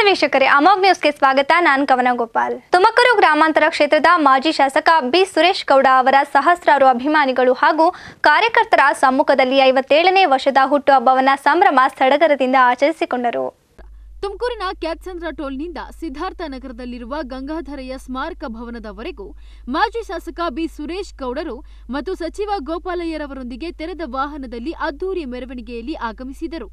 ವೀಕ್ಷಕರೇ ಅಮೋಘ್ ನ್ಯೂಸ್ಗೆ ಸ್ವಾಗತ ನಾನು ಕವನ ಗೋಪಾಲ್ ತುಮಕೂರು ಗ್ರಾಮಾಂತರ ಕ್ಷೇತ್ರದ ಮಾಜಿ ಶಾಸಕ ಬಿ ಸುರೇಶ್ ಗೌಡ ಅವರ ಸಹಸ್ರಾರು ಅಭಿಮಾನಿಗಳು ಹಾಗೂ ಕಾರ್ಯಕರ್ತರ ಸಮ್ಮುಖದಲ್ಲಿ ಐವತ್ತೇಳನೇ ವರ್ಷದ ಹುಟ್ಟುಹಬ್ಬವನ್ನ ಸಂಭ್ರಮ ಸಡಗರದಿಂದ ಆಚರಿಸಿಕೊಂಡರು ತುಮಕೂರಿನ ಕ್ಯಾತ್ಸಂದ್ರ ಟೋಲ್ನಿಂದ ಸಿದ್ಧಾರ್ಥ ನಗರದಲ್ಲಿರುವ ಗಂಗಾಧರಯ್ಯ ಸ್ಮಾರಕ ಭವನದವರೆಗೂ ಮಾಜಿ ಶಾಸಕ ಬಿ ಸುರೇಶ್ ಗೌಡರು ಮತ್ತು ಸಚಿವ ಗೋಪಾಲಯ್ಯರವರೊಂದಿಗೆ ತೆರೆದ ವಾಹನದಲ್ಲಿ ಅದ್ದೂರಿ ಮೆರವಣಿಗೆಯಲ್ಲಿ ಆಗಮಿಸಿದರು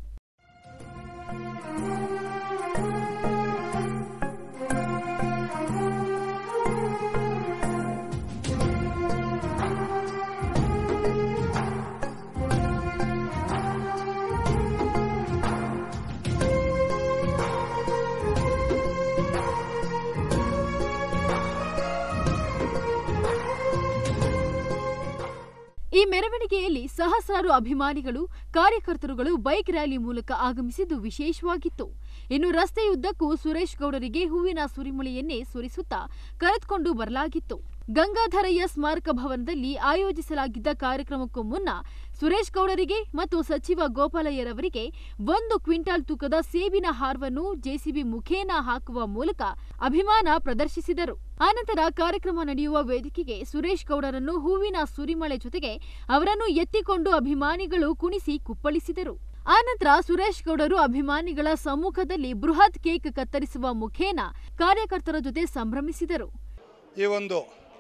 ಈ ಮೆರವಣಿಗೆಯಲ್ಲಿ ಸಹಸ್ರಾರು ಅಭಿಮಾನಿಗಳು ಕಾರ್ಯಕರ್ತರುಗಳು ಬೈಕ್ ರ್ಯಾಲಿ ಮೂಲಕ ಆಗಮಿಸಿದ್ದು ವಿಶೇಷವಾಗಿತ್ತು ಇನ್ನು ರಸ್ತೆಯುದ್ದಕ್ಕೂ ಸುರೇಶ್ ಗೌಡರಿಗೆ ಹೂವಿನ ಸುರಿಮಳೆಯನ್ನೇ ಸುರಿಸುತ್ತಾ ಕರೆದುಕೊಂಡು ಬರಲಾಗಿತ್ತು ಗಂಗಾಧರಯ್ಯ ಸ್ಮಾರಕ ಭವನದಲ್ಲಿ ಆಯೋಜಿಸಲಾಗಿದ್ದ ಕಾರ್ಯಕ್ರಮಕ್ಕೂ ಮುನ್ನ ಸುರೇಶ್ ಗೌಡರಿಗೆ ಮತ್ತು ಸಚಿವ ಗೋಪಾಲಯ್ಯರವರಿಗೆ ಒಂದು ಕ್ವಿಂಟಾಲ್ ತೂಕದ ಸೇಬಿನ ಹಾರವನ್ನು ಜೆಸಿಬಿ ಮುಖೇನ ಹಾಕುವ ಮೂಲಕ ಅಭಿಮಾನ ಪ್ರದರ್ಶಿಸಿದರು ಆನಂತರ ಕಾರ್ಯಕ್ರಮ ನಡೆಯುವ ವೇದಿಕೆಗೆ ಸುರೇಶ್ ಗೌಡರನ್ನು ಹೂವಿನ ಸುರಿಮಳೆ ಜೊತೆಗೆ ಅವರನ್ನು ಎತ್ತಿಕೊಂಡು ಅಭಿಮಾನಿಗಳು ಕುಣಿಸಿ ಕುಪ್ಪಳಿಸಿದರು ಆನಂತರ ಸುರೇಶ್ ಗೌಡರು ಅಭಿಮಾನಿಗಳ ಸಮ್ಮುಖದಲ್ಲಿ ಬೃಹತ್ ಕೇಕ್ ಕತ್ತರಿಸುವ ಮುಖೇನ ಕಾರ್ಯಕರ್ತರ ಜೊತೆ ಸಂಭ್ರಮಿಸಿದರು ಈ ಒಂದು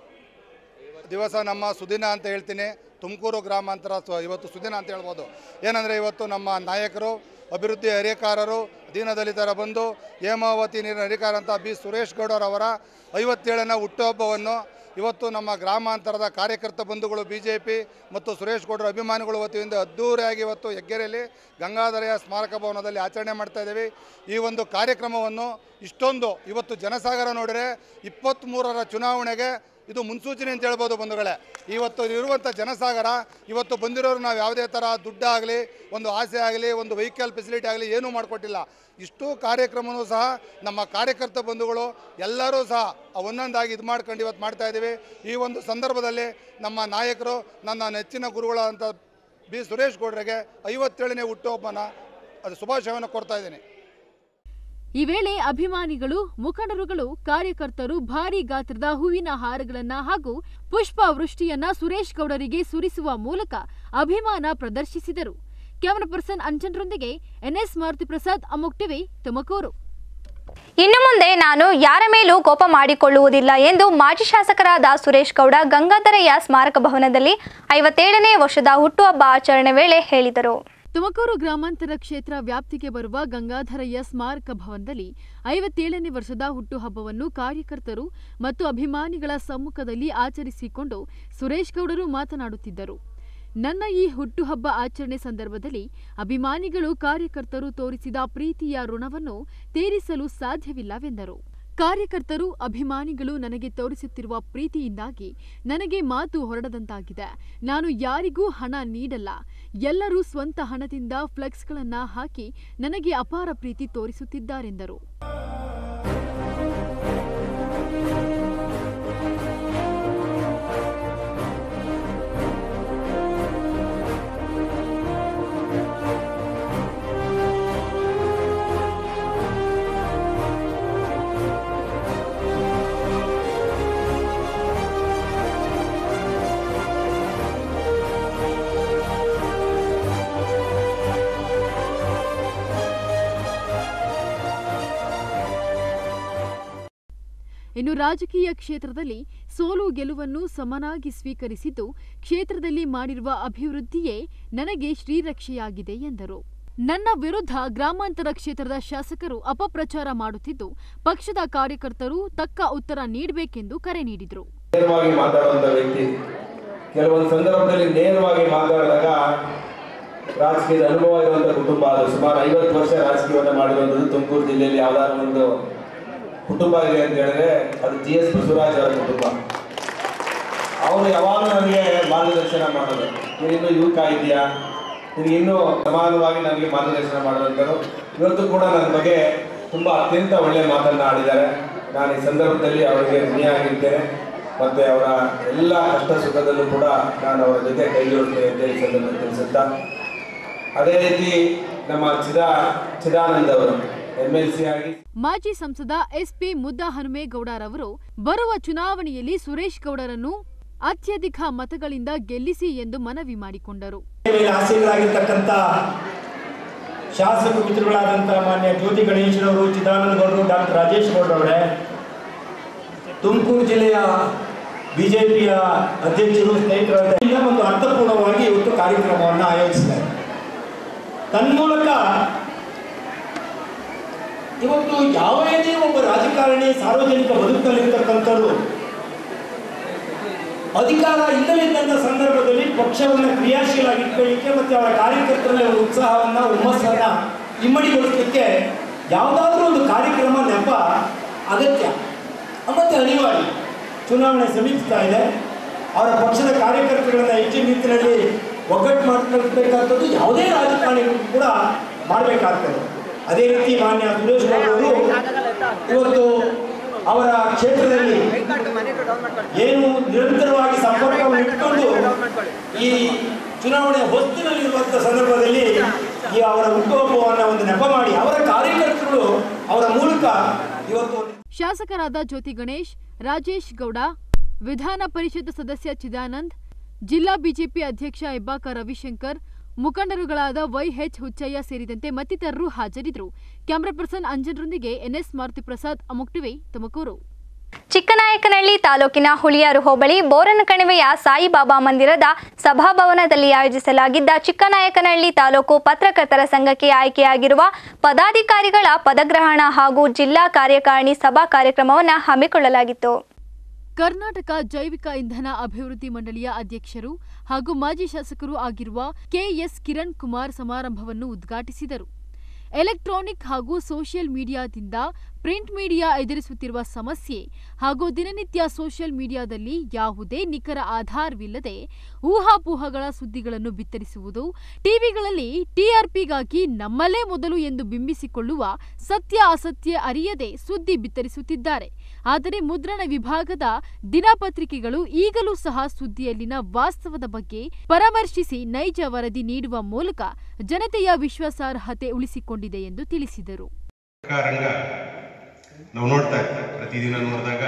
ದಿವಸ ನಮ್ಮ ಸುದಿನ ಅಂತ ಹೇಳ್ತೀನಿ ತುಮಕೂರು ಗ್ರಾಮಾಂತರ ಸ್ವ- ಇವತ್ತು ಸುದಿನ ಅಂತ ಹೇಳ್ಬೋದು ಏನಂದರೆ ಇವತ್ತು ನಮ್ಮ ನಾಯಕರು ಅಭಿವೃದ್ಧಿ ಹರಿಕಾರರು ದೀನದಲಿತರ ಬಂಧು ಹೇಮಾವತಿ ನೀರಿನ ಹರಿಕಾರ ಅಂತ ಬಿ ಸುರೇಶ್ ಗೌಡರವರ ಐವತ್ತೇಳನೇ ಹುಟ್ಟುಹಬ್ಬವನ್ನು ಇವತ್ತು ನಮ್ಮ ಗ್ರಾಮಾಂತರದ ಕಾರ್ಯಕರ್ತ ಬಂಧುಗಳು ಬಿ ಜೆ ಪಿ ಮತ್ತು ಸುರೇಶ್ ಗೌಡರ ಅಭಿಮಾನಿಗಳು ವತಿಯಿಂದ ಅದ್ದೂರಿಯಾಗಿ ಇವತ್ತು ಹೆಗ್ಗೆರೆಯಲ್ಲಿ ಗಂಗಾಧರಯ್ಯ ಸ್ಮಾರಕ ಭವನದಲ್ಲಿ ಆಚರಣೆ ಮಾಡ್ತಾ ಇದ್ದೀವಿ ಈ ಒಂದು ಕಾರ್ಯಕ್ರಮವನ್ನು ಇಷ್ಟೊಂದು ಇವತ್ತು ಜನಸಾಗರ ನೋಡಿದರೆ ಇಪ್ಪತ್ತ್ಮೂರರ ಚುನಾವಣೆಗೆ ಇದು ಮುನ್ಸೂಚನೆ ಅಂತ ಹೇಳ್ಬೋದು ಬಂಧುಗಳೇ ಇವತ್ತು ಇರುವಂಥ ಜನಸಾಗರ ಇವತ್ತು ಬಂದಿರೋರು ನಾವು ಯಾವುದೇ ಥರ ದುಡ್ಡಾಗಲಿ ಒಂದು ಆಸೆ ಆಗಲಿ ಒಂದು ವೆಹಿಕಲ್ ಫೆಸಿಲಿಟಿ ಆಗಲಿ ಏನೂ ಮಾಡಿಕೊಟ್ಟಿಲ್ಲ ಇಷ್ಟು ಕಾರ್ಯಕ್ರಮವೂ ಸಹ ನಮ್ಮ ಕಾರ್ಯಕರ್ತ ಬಂಧುಗಳು ಎಲ್ಲರೂ ಸಹ ಒಂದೊಂದಾಗಿ ಇದು ಮಾಡ್ಕೊಂಡು ಇವತ್ತು ಮಾಡ್ತಾ ಇದ್ದೀವಿ ಈ ಒಂದು ಸಂದರ್ಭದಲ್ಲಿ ನಮ್ಮ ನಾಯಕರು ನನ್ನ ನೆಚ್ಚಿನ ಗುರುಗಳಾದಂಥ ಬಿ ಸುರೇಶ್ ಗೌಡ್ರಿಗೆ ಐವತ್ತೇಳನೇ ಹುಟ್ಟುಹಬ್ಬನ ಅದು ಶುಭಾಶಯವನ್ನು ಕೊಡ್ತಾ ಇದ್ದೀನಿ ಈ ವೇಳೆ ಅಭಿಮಾನಿಗಳು ಮುಖಂಡರುಗಳು ಕಾರ್ಯಕರ್ತರು ಭಾರಿ ಗಾತ್ರದ ಹೂವಿನ ಹಾರಗಳನ್ನ ಹಾಗೂ ಪುಷ್ಪ ವೃಷ್ಟಿಯನ್ನ ಸುರೇಶ್ ಗೌಡರಿಗೆ ಸುರಿಸುವ ಮೂಲಕ ಅಭಿಮಾನ ಪ್ರದರ್ಶಿಸಿದರು ಕ್ಯಾಮರಾ ಪರ್ಸನ್ ಅಂಜನ್ರೊಂದಿಗೆ ಎನ್ಎಸ್ ಮಾರುತಿ ಪ್ರಸಾದ್ ಅಮೋಕ್ ಟಿವಿ ತುಮಕೂರು ಇನ್ನು ಮುಂದೆ ನಾನು ಯಾರ ಮೇಲೂ ಕೋಪ ಮಾಡಿಕೊಳ್ಳುವುದಿಲ್ಲ ಎಂದು ಮಾಜಿ ಶಾಸಕರಾದ ಸುರೇಶ್ ಗೌಡ ಗಂಗಾಧರಯ್ಯ ಸ್ಮಾರಕ ಭವನದಲ್ಲಿ ಐವತ್ತೇಳನೇ ವರ್ಷದ ಹುಟ್ಟುಹಬ್ಬ ಆಚರಣೆ ವೇಳೆ ಹೇಳಿದರು ತುಮಕೂರು ಗ್ರಾಮಾಂತರ ಕ್ಷೇತ್ರ ವ್ಯಾಪ್ತಿಗೆ ಬರುವ ಗಂಗಾಧರಯ್ಯ ಸ್ಮಾರಕ ಭವನದಲ್ಲಿ ಐವತ್ತೇಳನೇ ವರ್ಷದ ಹುಟ್ಟುಹಬ್ಬವನ್ನು ಕಾರ್ಯಕರ್ತರು ಮತ್ತು ಅಭಿಮಾನಿಗಳ ಸಮ್ಮುಖದಲ್ಲಿ ಆಚರಿಸಿಕೊಂಡು ಸುರೇಶ್ ಗೌಡರು ಮಾತನಾಡುತ್ತಿದ್ದರು ನನ್ನ ಈ ಹುಟ್ಟುಹಬ್ಬ ಆಚರಣೆ ಸಂದರ್ಭದಲ್ಲಿ ಅಭಿಮಾನಿಗಳು ಕಾರ್ಯಕರ್ತರು ತೋರಿಸಿದ ಪ್ರೀತಿಯ ಋಣವನ್ನು ತೀರಿಸಲು ಸಾಧ್ಯವಿಲ್ಲವೆಂದರು ಕಾರ್ಯಕರ್ತರು ಅಭಿಮಾನಿಗಳು ನನಗೆ ತೋರಿಸುತ್ತಿರುವ ಪ್ರೀತಿಯಿಂದಾಗಿ ನನಗೆ ಮಾತು ಹೊರಡದಂತಾಗಿದೆ ನಾನು ಯಾರಿಗೂ ಹಣ ನೀಡಲ್ಲ ಎಲ್ಲರೂ ಸ್ವಂತ ಹಣದಿಂದ ಫ್ಲೆಕ್ಸ್ಗಳನ್ನ ಹಾಕಿ ನನಗೆ ಅಪಾರ ಪ್ರೀತಿ ತೋರಿಸುತ್ತಿದ್ದಾರೆಂದರು ಇನ್ನು ರಾಜಕೀಯ ಕ್ಷೇತ್ರದಲ್ಲಿ ಸೋಲು ಗೆಲುವನ್ನು ಸಮನಾಗಿ ಸ್ವೀಕರಿಸಿದ್ದು ಕ್ಷೇತ್ರದಲ್ಲಿ ಮಾಡಿರುವ ಅಭಿವೃದ್ಧಿಯೇ ನನಗೆ ಶ್ರೀರಕ್ಷೆಯಾಗಿದೆ ಎಂದರು ನನ್ನ ವಿರುದ್ಧ ಗ್ರಾಮಾಂತರ ಕ್ಷೇತ್ರದ ಶಾಸಕರು ಅಪಪ್ರಚಾರ ಮಾಡುತ್ತಿದ್ದು ಪಕ್ಷದ ಕಾರ್ಯಕರ್ತರು ತಕ್ಕ ಉತ್ತರ ನೀಡಬೇಕೆಂದು ಕರೆ ನೀಡಿದರು ನೇರವಾಗಿ ಮಾತಾಡುವಂಥ ವ್ಯಕ್ತಿ ಕೆಲವೊಂದು ಸಂದರ್ಭದಲ್ಲಿ ನೇರವಾಗಿ ಮಾತಾಡಿದಾಗ ರಾಜಕೀಯದ ಅನುಭವ ಇರುವಂಥ ಕುಟುಂಬ ಅದು ಸುಮಾರು ಐವತ್ತು ವರ್ಷ ರಾಜಕೀಯವನ್ನು ಮಾಡಿರುವಂಥದ್ದು ತುಮಕೂರು ಜಿಲ್ಲೆಯಲ್ಲಿ ಯಾವ್ದಾದ್ರು ಒಂದು ಕುಟುಂಬ ಇದೆ ಅಂತ ಹೇಳಿದ್ರೆ ಅದು ಜಿ ಎಸ್ ಬಸವರಾಜ್ ಅವರ ಕುಟುಂಬ ಅವನು ಯಾವಾಗಲೂ ನನಗೆ ಮಾರ್ಗದರ್ಶನ ಮಾಡೋದು ನೀನಿನ್ನೂ ಯುವಕ ಇದೆಯಾ ನಿನಗೆ ಇನ್ನೂ ಸಮಾನವಾಗಿ ನನಗೆ ಮಾರ್ಗದರ್ಶನ ಮಾಡೋದಂತರು ಇವತ್ತು ಕೂಡ ನನ್ನ ಬಗ್ಗೆ ತುಂಬ ಅತ್ಯಂತ ಒಳ್ಳೆಯ ಮಾತನ್ನು ಆಡಿದ್ದಾರೆ ನಾನು ಈ ಸಂದರ್ಭದಲ್ಲಿ ಅವರಿಗೆ ಋಣಿಯಾಗಿರ್ತೇನೆ ಮತ್ತು ಅವರ ಎಲ್ಲ ಕಷ್ಟ ಸುಖದಲ್ಲೂ ಕೂಡ ನಾನು ಅವರ ಜೊತೆ ಕೈ ಜೋಡ್ತೇನೆ ಅಂತ ಈ ಸಂದರ್ಭದಲ್ಲಿ ತಿಳಿಸುತ್ತಾ ಅದೇ ರೀತಿ ನಮ್ಮ ಚಿದಾ ಚಿದಾನಂದ್ ಅವರು ಎಂ ಎಲ್ ಸಿ ಆಗಿ ಮಾಜಿ ಸಂಸದ ಎಸ್ಪಿ ಮುದ್ದ ಹನುಮೇಗೌಡರವರು ಬರುವ ಚುನಾವಣೆಯಲ್ಲಿ ಸುರೇಶ್ ಗೌಡರನ್ನು ಅತ್ಯಧಿಕ ಮತಗಳಿಂದ ಗೆಲ್ಲಿಸಿ ಎಂದು ಮನವಿ ಮಾಡಿಕೊಂಡರು ಮೇಲೆ ಆಸೀನರಾಗಿರ್ತಕ್ಕಂಥ ಶಾಸಕ ಮಿತ್ರಗಳಾದಂಥ ಮಾನ್ಯ ಜ್ಯೋತಿ ಗಣೇಶ್ರವರು ಚಿದಾನಂದ ಗೌಡರು ಡಾಕ್ಟರ್ ರಾಜೇಶ್ ಗೌಡರವರೇ ತುಮಕೂರು ಜಿಲ್ಲೆಯ ಬಿಜೆಪಿಯ ಅಧ್ಯಕ್ಷರು ಸ್ನೇಹಿತರಿಂದ ಒಂದು ಅರ್ಥಪೂರ್ಣವಾಗಿ ಇವತ್ತು ಕಾರ್ಯಕ್ರಮವನ್ನು ಆಯೋಜಿಸಿದ್ದಾರೆ ತನ್ಮೂಲಕ ಇವತ್ತು ಯಾವುದೇ ಒಬ್ಬ ರಾಜಕಾರಣಿ ಸಾರ್ವಜನಿಕ ಬದುಕಲ್ಲಿರ್ತಕ್ಕಂಥವ್ರು ಅಧಿಕಾರ ಇಲ್ಲದಿದ್ದಂಥ ಸಂದರ್ಭದಲ್ಲಿ ಪಕ್ಷವನ್ನು ಕ್ರಿಯಾಶೀಲಾಗಿ ಇಟ್ಕೊಳ್ಳಿಕ್ಕೆ ಮತ್ತು ಅವರ ಕಾರ್ಯಕರ್ತರಲ್ಲಿ ಒಂದು ಉತ್ಸಾಹವನ್ನು ಹುಮ್ಮಸ್ಸನ್ನು ಇಮ್ಮಡಿಗೊಳಿಸಲಿಕ್ಕೆ ಯಾವುದಾದ್ರೂ ಒಂದು ಕಾರ್ಯಕ್ರಮ ನೆಪ ಅಗತ್ಯ ಮತ್ತು ಅನಿವಾರ್ಯ ಚುನಾವಣೆ ಸಮೀಪಿಸ್ತಾ ಇದೆ ಅವರ ಪಕ್ಷದ ಕಾರ್ಯಕರ್ತರನ್ನ ಹೆಚ್ಚಿನ ರೀತಿಯಲ್ಲಿ ಒಗ್ಗಟ್ಟು ಮಾಡ್ಕೊಳ್ಬೇಕಾಗ್ತದ್ದು ಯಾವುದೇ ರಾಜಕಾರಣಿಗಳು ಕೂಡ ಮಾಡಬೇಕಾಗ್ತದೆ ಅದೇ ರೀತಿ ಮಾನ್ಯ ಸುರೇಶ್ ಬಾಬು ಅವರು ಇವತ್ತು ಅವರ ಕ್ಷೇತ್ರದಲ್ಲಿ ಏನು ನಿರಂತರವಾಗಿ ಸಂಪರ್ಕವನ್ನು ಇಟ್ಟುಕೊಂಡು ಈ ಚುನಾವಣೆ ಹೊಸ್ತಿನಲ್ಲಿರುವಂಥ ಸಂದರ್ಭದಲ್ಲಿ ಈ ಅವರ ಹುಟ್ಟುಹಬ್ಬವನ್ನು ಒಂದು ನೆಪ ಮಾಡಿ ಅವರ ಕಾರ್ಯಕರ್ತರು ಅವರ ಮೂಲಕ ಇವತ್ತು ಒಂದು ಶಾಸಕರಾದ ಜ್ಯೋತಿ ಗಣೇಶ್ ರಾಜೇಶ್ ಗೌಡ ವಿಧಾನ ಪರಿಷತ್ ಸದಸ್ಯ ಚಿದಾನಂದ್ ಜಿಲ್ಲಾ ಬಿಜೆಪಿ ಅಧ್ಯಕ್ಷ ಹೆಬ್ಬಾಕ ರವಿಶಂಕರ್ ಮುಖಂಡರುಗಳಾದ ವೈಎಚ್ ಹುಚ್ಚಯ್ಯ ಸೇರಿದಂತೆ ಮತ್ತಿತರರು ಹಾಜರಿದ್ದರು ಕ್ಯಾಮರಾ ಪರ್ಸನ್ ಅಂಜನ್ರೊಂದಿಗೆ ಎನ್ಎಸ್ ಮಾರುತಿ ಪ್ರಸಾದ್ ಅಮುಕ್ ಟಿವಿ ತುಮಕೂರು ಚಿಕ್ಕನಾಯಕನಹಳ್ಳಿ ತಾಲೂಕಿನ ಹುಳಿಯಾರು ಹೋಬಳಿ ಬೋರನಕಣಿವೆಯ ಸಾಯಿಬಾಬಾ ಮಂದಿರದ ಸಭಾಭವನದಲ್ಲಿ ಆಯೋಜಿಸಲಾಗಿದ್ದ ಚಿಕ್ಕನಾಯಕನಹಳ್ಳಿ ತಾಲೂಕು ಪತ್ರಕರ್ತರ ಸಂಘಕ್ಕೆ ಆಯ್ಕೆಯಾಗಿರುವ ಪದಾಧಿಕಾರಿಗಳ ಪದಗ್ರಹಣ ಹಾಗೂ ಜಿಲ್ಲಾ ಕಾರ್ಯಕಾರಿಣಿ ಸಭಾ ಕಾರ್ಯಕ್ರಮವನ್ನು ಹಮ್ಮಿಕೊಳ್ಳಲಾಗಿತ್ತು ಕರ್ನಾಟಕ ಜೈವಿಕ ಇಂಧನ ಅಭಿವೃದ್ಧಿ ಮಂಡಳಿಯ ಅಧ್ಯಕ್ಷರು ಹಾಗೂ ಮಾಜಿ ಶಾಸಕರು ಆಗಿರುವ ಕೆಎಸ್ ಕಿರಣ್ ಕುಮಾರ್ ಸಮಾರಂಭವನ್ನು ಉದ್ಘಾಟಿಸಿದರು ಎಲೆಕ್ಟ್ರಾನಿಕ್ ಹಾಗೂ ಸೋಷಿಯಲ್ ಮೀಡಿಯಾದಿಂದ ಪ್ರಿಂಟ್ ಮೀಡಿಯಾ ಎದುರಿಸುತ್ತಿರುವ ಸಮಸ್ಯೆ ಹಾಗೂ ದಿನನಿತ್ಯ ಸೋಷಿಯಲ್ ಮೀಡಿಯಾದಲ್ಲಿ ಯಾವುದೇ ನಿಖರ ಆಧಾರವಿಲ್ಲದೆ ಊಹಾಪೋಹಗಳ ಸುದ್ದಿಗಳನ್ನು ಬಿತ್ತರಿಸುವುದು ಟಿವಿಗಳಲ್ಲಿ ಟಿಆರ್ಪಿಗಾಗಿ ನಮ್ಮಲ್ಲೇ ಮೊದಲು ಎಂದು ಬಿಂಬಿಸಿಕೊಳ್ಳುವ ಸತ್ಯ ಅಸತ್ಯ ಅರಿಯದೆ ಸುದ್ದಿ ಬಿತ್ತರಿಸುತ್ತಿದ್ದಾರೆ ಆದರೆ ಮುದ್ರಣ ವಿಭಾಗದ ದಿನಪತ್ರಿಕೆಗಳು ಈಗಲೂ ಸಹ ಸುದ್ದಿಯಲ್ಲಿನ ವಾಸ್ತವದ ಬಗ್ಗೆ ಪರಾಮರ್ಶಿಸಿ ನೈಜ ವರದಿ ನೀಡುವ ಮೂಲಕ ಜನತೆಯ ವಿಶ್ವಾಸಾರ್ಹತೆ ಉಳಿಸಿಕೊಂಡಿದೆ ಎಂದು ತಿಳಿಸಿದರು ರಂಗ ನಾವು ನೋಡ್ತಾ ಇರ್ತೀವಿ ಪ್ರತಿದಿನ ನೋಡಿದಾಗ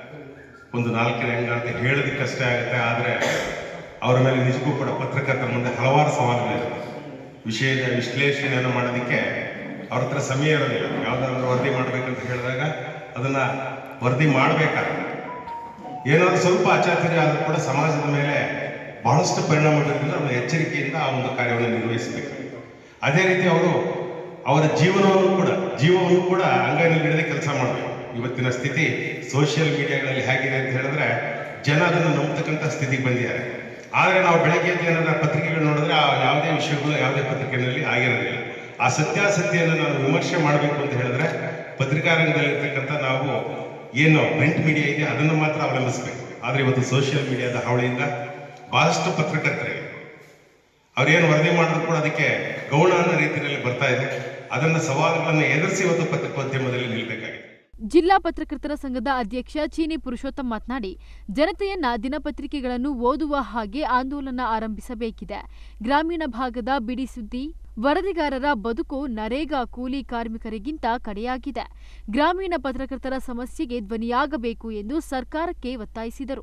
ಒಂದು ನಾಲ್ಕನೇ ರಂಗ ಅಂತ ಹೇಳೋದಕ್ಕಷ್ಟೇ ಆಗುತ್ತೆ ಆದರೆ ಅವರ ಮೇಲೆ ನಿಜಕ್ಕೂ ಕೂಡ ಪತ್ರಕರ್ತರ ಮುಂದೆ ಹಲವಾರು ಸವಾಲುಗಳಿವೆ ವಿಷಯದ ವಿಶ್ಲೇಷಣೆಯನ್ನು ಮಾಡೋದಕ್ಕೆ ಅವ್ರ ಹತ್ರ ಸಮಯ ಇರೋದಿಲ್ಲ ಯಾವುದಾದ್ರೂ ವರದಿ ಮಾಡಬೇಕಂತ ಹೇಳಿದಾಗ ಅದನ್ನ ವರದಿ ಮಾಡಬೇಕಾಗುತ್ತೆ ಏನಾದರೂ ಸ್ವಲ್ಪ ಅಚಾತುರ್ಯ ಆದರೂ ಕೂಡ ಸಮಾಜದ ಮೇಲೆ ಬಹಳಷ್ಟು ಪರಿಣಾಮ ಬೀರೋದ್ರಿಂದ ಅವರ ಎಚ್ಚರಿಕೆಯಿಂದ ಆ ಒಂದು ಕಾರ್ಯವನ್ನು ನಿರ್ವಹಿಸಬೇಕು ಅದೇ ರೀತಿ ಅವರು ಅವರ ಜೀವನವನ್ನು ಕೂಡ ಜೀವವನ್ನು ಕೂಡ ಅಂಗೈನಲ್ಲಿ ಕೆಲಸ ಮಾಡಬೇಕು ಇವತ್ತಿನ ಸ್ಥಿತಿ ಸೋಷಿಯಲ್ ಮೀಡಿಯಾಗಳಲ್ಲಿ ಹೇಗಿದೆ ಅಂತ ಹೇಳಿದ್ರೆ ಜನ ಅದನ್ನು ನಂಬತಕ್ಕಂಥ ಸ್ಥಿತಿಗೆ ಬಂದಿದ್ದಾರೆ ಆದರೆ ನಾವು ಬೆಳಗ್ಗೆ ಎದ್ದು ಏನಾದ್ರು ಪತ್ರಿಕೆಗಳು ನೋಡಿದ್ರೆ ಆ ಯಾವುದೇ ವಿಷಯಗಳು ಯಾವುದೇ ಪತ್ರಿಕೆಯಲ್ಲಿ ಆಗಿರೋದಿಲ್ಲ ಆ ಸತ್ಯಾಸತ್ಯವನ್ನು ನಾನು ವಿಮರ್ಶೆ ಮಾಡಬೇಕು ಅಂತ ಹೇಳಿದ್ರೆ ಪತ್ರಿಕಾ ರಂಗದಲ್ಲಿರ್ತಕ್ಕಂಥ ನಾವು ಏನು ಪ್ರಿಂಟ್ ಮೀಡಿಯಾ ಇದೆ ಅದನ್ನು ಮಾತ್ರ ಅವಲಂಬಿಸಬೇಕು ಆದರೆ ಇವತ್ತು ಸೋಷಿಯಲ್ ಮೀಡಿಯಾದ ಹಾವಳಿಯಿಂದ ಬಹಳಷ್ಟು ಪತ್ರಕರ್ತರಿಗೆ ಅವ್ರೇನು ವರದಿ ಮಾಡಿದ್ರು ಕೂಡ ಅದಕ್ಕೆ ಗೌಣ ಅನ್ನೋ ರೀತಿಯಲ್ಲಿ ಬರ್ತಾ ಇದೆ ಅದನ್ನ ಸವಾಲುಗಳನ್ನು ಎದುರಿಸಿ ಇವತ್ತು ಪತ್ರಿಕೋದ್ಯಮದಲ್ಲಿ ನಿಲ್ಬೇಕಾಗಿದೆ ಜಿಲ್ಲಾ ಪತ್ರಕರ್ತರ ಸಂಘದ ಅಧ್ಯಕ್ಷ ಚೀನಿ ಪುರುಷೋತ್ತಮ್ ಮಾತನಾಡಿ ಜನತೆಯನ್ನ ದಿನಪತ್ರಿಕೆಗಳನ್ನು ಓದುವ ಹಾಗೆ ಆಂದೋಲನ ಆರಂಭಿಸಬೇಕಿದೆ ಗ್ರಾಮೀಣ ಭಾಗದ ಬಿಡಿ ಸುದ್ದಿ ವರದಿಗಾರರ ಬದುಕು ನರೇಗಾ ಕೂಲಿ ಕಾರ್ಮಿಕರಿಗಿಂತ ಕಡೆಯಾಗಿದೆ ಗ್ರಾಮೀಣ ಪತ್ರಕರ್ತರ ಸಮಸ್ಯೆಗೆ ಧ್ವನಿಯಾಗಬೇಕು ಎಂದು ಸರ್ಕಾರಕ್ಕೆ ಒತ್ತಾಯಿಸಿದರು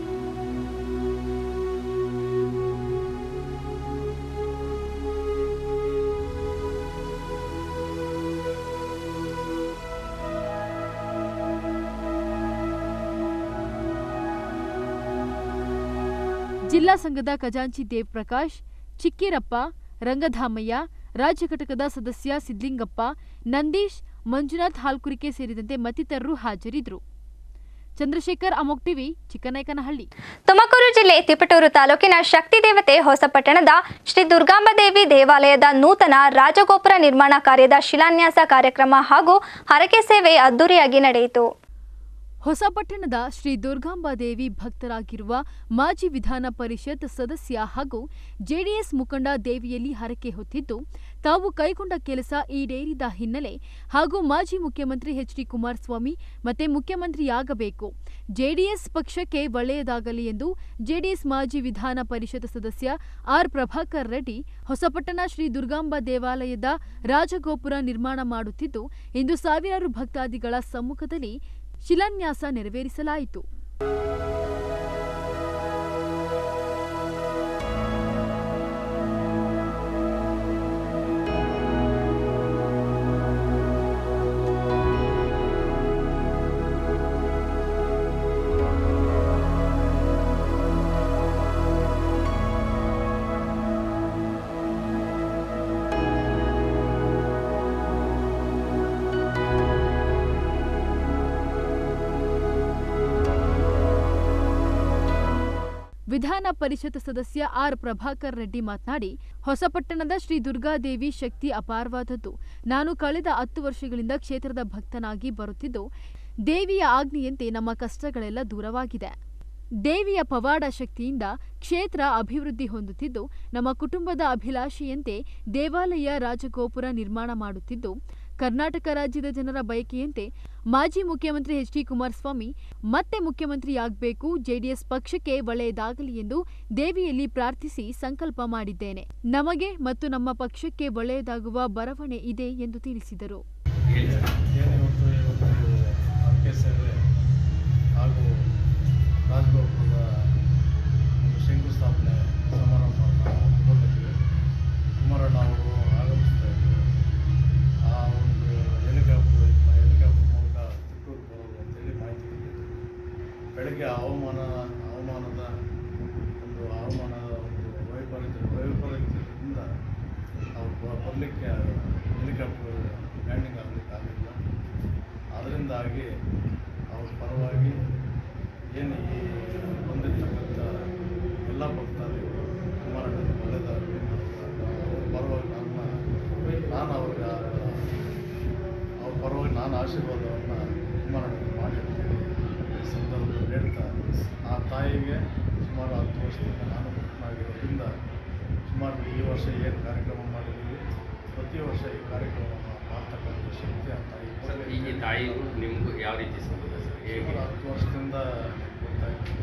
ಜಿಲ್ಲಾ ಸಂಘದ ಖಜಾಂಚಿ ದೇವ್ ಪ್ರಕಾಶ್ ಚಿಕ್ಕಿರಪ್ಪ ರಂಗಧಾಮಯ್ಯ ರಾಜ್ಯ ಘಟಕದ ಸದಸ್ಯ ಸಿದ್ಲಿಂಗಪ್ಪ ನಂದೀಶ್ ಮಂಜುನಾಥ್ ಹಾಲ್ಕುರಿಕೆ ಸೇರಿದಂತೆ ಮತ್ತಿತರರು ಹಾಜರಿದ್ದರು ಚಂದ್ರಶೇಖರ್ ಅಮೋಕ್ ಟಿವಿ ಚಿಕ್ಕನಾಯಕನಹಳ್ಳಿ ತುಮಕೂರು ಜಿಲ್ಲೆ ತಿಪಟೂರು ತಾಲೂಕಿನ ಶಕ್ತಿ ದೇವತೆ ಹೊಸಪಟ್ಟಣದ ಶ್ರೀ ದುರ್ಗಾಂಬದೇವಿ ದೇವಾಲಯದ ನೂತನ ರಾಜಗೋಪುರ ನಿರ್ಮಾಣ ಕಾರ್ಯದ ಶಿಲಾನ್ಯಾಸ ಕಾರ್ಯಕ್ರಮ ಹಾಗೂ ಹರಕೆ ಸೇವೆ ಅದ್ದೂರಿಯಾಗಿ ನಡೆಯಿತು ಹೊಸಪಟ್ಟಣದ ಶ್ರೀ ದುರ್ಗಾಂಬಾದೇವಿ ಭಕ್ತರಾಗಿರುವ ಮಾಜಿ ವಿಧಾನ ಪರಿಷತ್ ಸದಸ್ಯ ಹಾಗೂ ಜೆಡಿಎಸ್ ಮುಖಂಡ ದೇವಿಯಲ್ಲಿ ಹರಕೆ ಹೊತ್ತಿದ್ದು ತಾವು ಕೈಗೊಂಡ ಕೆಲಸ ಈಡೇರಿದ ಹಿನ್ನೆಲೆ ಹಾಗೂ ಮಾಜಿ ಮುಖ್ಯಮಂತ್ರಿ ಎಚ್ ಡಿ ಕುಮಾರಸ್ವಾಮಿ ಮತ್ತೆ ಮುಖ್ಯಮಂತ್ರಿಯಾಗಬೇಕು ಜೆಡಿಎಸ್ ಪಕ್ಷಕ್ಕೆ ಒಳ್ಳೆಯದಾಗಲಿ ಎಂದು ಜೆಡಿಎಸ್ ಮಾಜಿ ವಿಧಾನ ಪರಿಷತ್ ಸದಸ್ಯ ಆರ್ ಪ್ರಭಾಕರ್ ರೆಡ್ಡಿ ಹೊಸಪಟ್ಟಣ ಶ್ರೀ ದುರ್ಗಾಂಬ ದೇವಾಲಯದ ರಾಜಗೋಪುರ ನಿರ್ಮಾಣ ಮಾಡುತ್ತಿದ್ದು ಇಂದು ಸಾವಿರಾರು ಭಕ್ತಾದಿಗಳ ಸಮ್ಮುಖದಲ್ಲಿ ಶಿಲಾನ್ಯಾಸ ನೆರವೇರಿಸಲಾಯಿತು ವಿಧಾನ ಪರಿಷತ್ ಸದಸ್ಯ ಆರ್ ಪ್ರಭಾಕರ್ ರೆಡ್ಡಿ ಮಾತನಾಡಿ ಹೊಸಪಟ್ಟಣದ ಶ್ರೀ ದುರ್ಗಾದೇವಿ ಶಕ್ತಿ ಅಪಾರವಾದದ್ದು ನಾನು ಕಳೆದ ಹತ್ತು ವರ್ಷಗಳಿಂದ ಕ್ಷೇತ್ರದ ಭಕ್ತನಾಗಿ ಬರುತ್ತಿದ್ದು ದೇವಿಯ ಆಜ್ಞೆಯಂತೆ ನಮ್ಮ ಕಷ್ಟಗಳೆಲ್ಲ ದೂರವಾಗಿದೆ ದೇವಿಯ ಪವಾಡ ಶಕ್ತಿಯಿಂದ ಕ್ಷೇತ್ರ ಅಭಿವೃದ್ಧಿ ಹೊಂದುತ್ತಿದ್ದು ನಮ್ಮ ಕುಟುಂಬದ ಅಭಿಲಾಷೆಯಂತೆ ದೇವಾಲಯ ರಾಜಗೋಪುರ ನಿರ್ಮಾಣ ಮಾಡುತ್ತಿದ್ದು ಕರ್ನಾಟಕ ರಾಜ್ಯದ ಜನರ ಬಯಕೆಯಂತೆ ಮಾಜಿ ಮುಖ್ಯಮಂತ್ರಿ ಎಚ್ ಡಿ ಕುಮಾರಸ್ವಾಮಿ ಮತ್ತೆ ಮುಖ್ಯಮಂತ್ರಿಯಾಗಬೇಕು ಜೆಡಿಎಸ್ ಪಕ್ಷಕ್ಕೆ ಒಳ್ಳೆಯದಾಗಲಿ ಎಂದು ದೇವಿಯಲ್ಲಿ ಪ್ರಾರ್ಥಿಸಿ ಸಂಕಲ್ಪ ಮಾಡಿದ್ದೇನೆ ನಮಗೆ ಮತ್ತು ನಮ್ಮ ಪಕ್ಷಕ್ಕೆ ಒಳ್ಳೆಯದಾಗುವ ಬರವಣೆ ಇದೆ ಎಂದು ತಿಳಿಸಿದರು ಏನಿವತ್ತು ಇವತ್ತು ಆರ್ಕೆ ಸೇವೆ ಹಾಗೂ ರಾಜಗೋಪುರದ ಒಂದು ಶಂಕುಸ್ಥಾಪನೆ ಸಮಾರಂಭವನ್ನು ಹಮ್ಮಿಕೊಂಡಿದ್ವಿ ಕುಮಾರಣ್ಣ ಅವರು ಆಗಮಿಸ್ತಾ ಇದ್ದರು ಆ ಒಂದು ಹೆಲಿಕಾಪ್ಟರ್ ಹೆಲಿಕಾಪ್ಟರ್ ಮೂಲಕ ಚಿತ್ತೂರು ಬರೋದು ಅಂತೇಳಿ ಮಾಹಿತಿ ನೀಡಿದ್ರು ಬೆಳಗ್ಗೆ ಹವಾಮಾನ ಹವಾಮಾನದ ಒಂದು ಹವಾಮಾನದ ಒಂದು ವೈಪರೀತ್ಯ ವೈಪರೀತ್ಯದಿಂದ ಅವ್ರು ಬ- ಬರಲಿಕ್ಕೆ ಹೆಲಿಕಾಪ್ಟರ್ ಲ್ಯಾಂಡಿಂಗ್ ಆಗಲಿಕ್ಕೆ ಆಗಲಿಲ್ಲ ಅದರಿಂದಾಗಿ ಅವ್ರ ಪರವಾಗಿ ಏನು ಈ ಬಂದಿರ್ತಕ್ಕಂಥ ಎಲ್ಲ ಭಕ್ತಾದಿಗಳು ಕುಮಾರಣ್ಣನ ಒಳ್ಳೆಯದಾಗಲಿ ಅವ್ರ ಪರವಾಗಿ ನನ್ನ ನಾನು ಅವ್ರಿಗೆ ಅವ್ರ ಪರವಾಗಿ ನಾನು ಆಶೀರ್ವಾದವನ್ನು ಕುಮಾರಣ್ಣನ ಮಾಡಿ ಅಂತೇಳಿ ಈ ಸಂದರ್ಭದಲ್ಲಿ ಹೇಳ್ತಾ ಆ ತಾಯಿಗೆ ಸುಮಾರು ಹತ್ತು ವರ್ಷದಿಂದ ನಾನು ಭಕ್ತನಾಗಿರೋದ್ರಿಂದ ಸುಮಾರು ಈ ವರ್ಷ ಏನು ಕಾರ್ಯಕ್ರಮ ಮಾಡಿದ್ದೀವಿ ಪ್ರತಿ ವರ್ಷ ಈ ಕಾರ್ಯಕ್ರಮವನ್ನು ಮಾಡ್ತಕ್ಕಂಥ ಶಕ್ತಿ ಆ ತಾಯಿ ಸರ್ ಈ ಈ ತಾಯಿಗೂ ನಿಮಗೂ ಯಾವ ರೀತಿ ಸಂಬಂಧ ಸರ್ ಹೇಗೆ ಸುಮಾರು ಹತ್ತು ವರ್ಷದಿಂದ ಬರ್ತಾ ಇದ್ದೀನಿ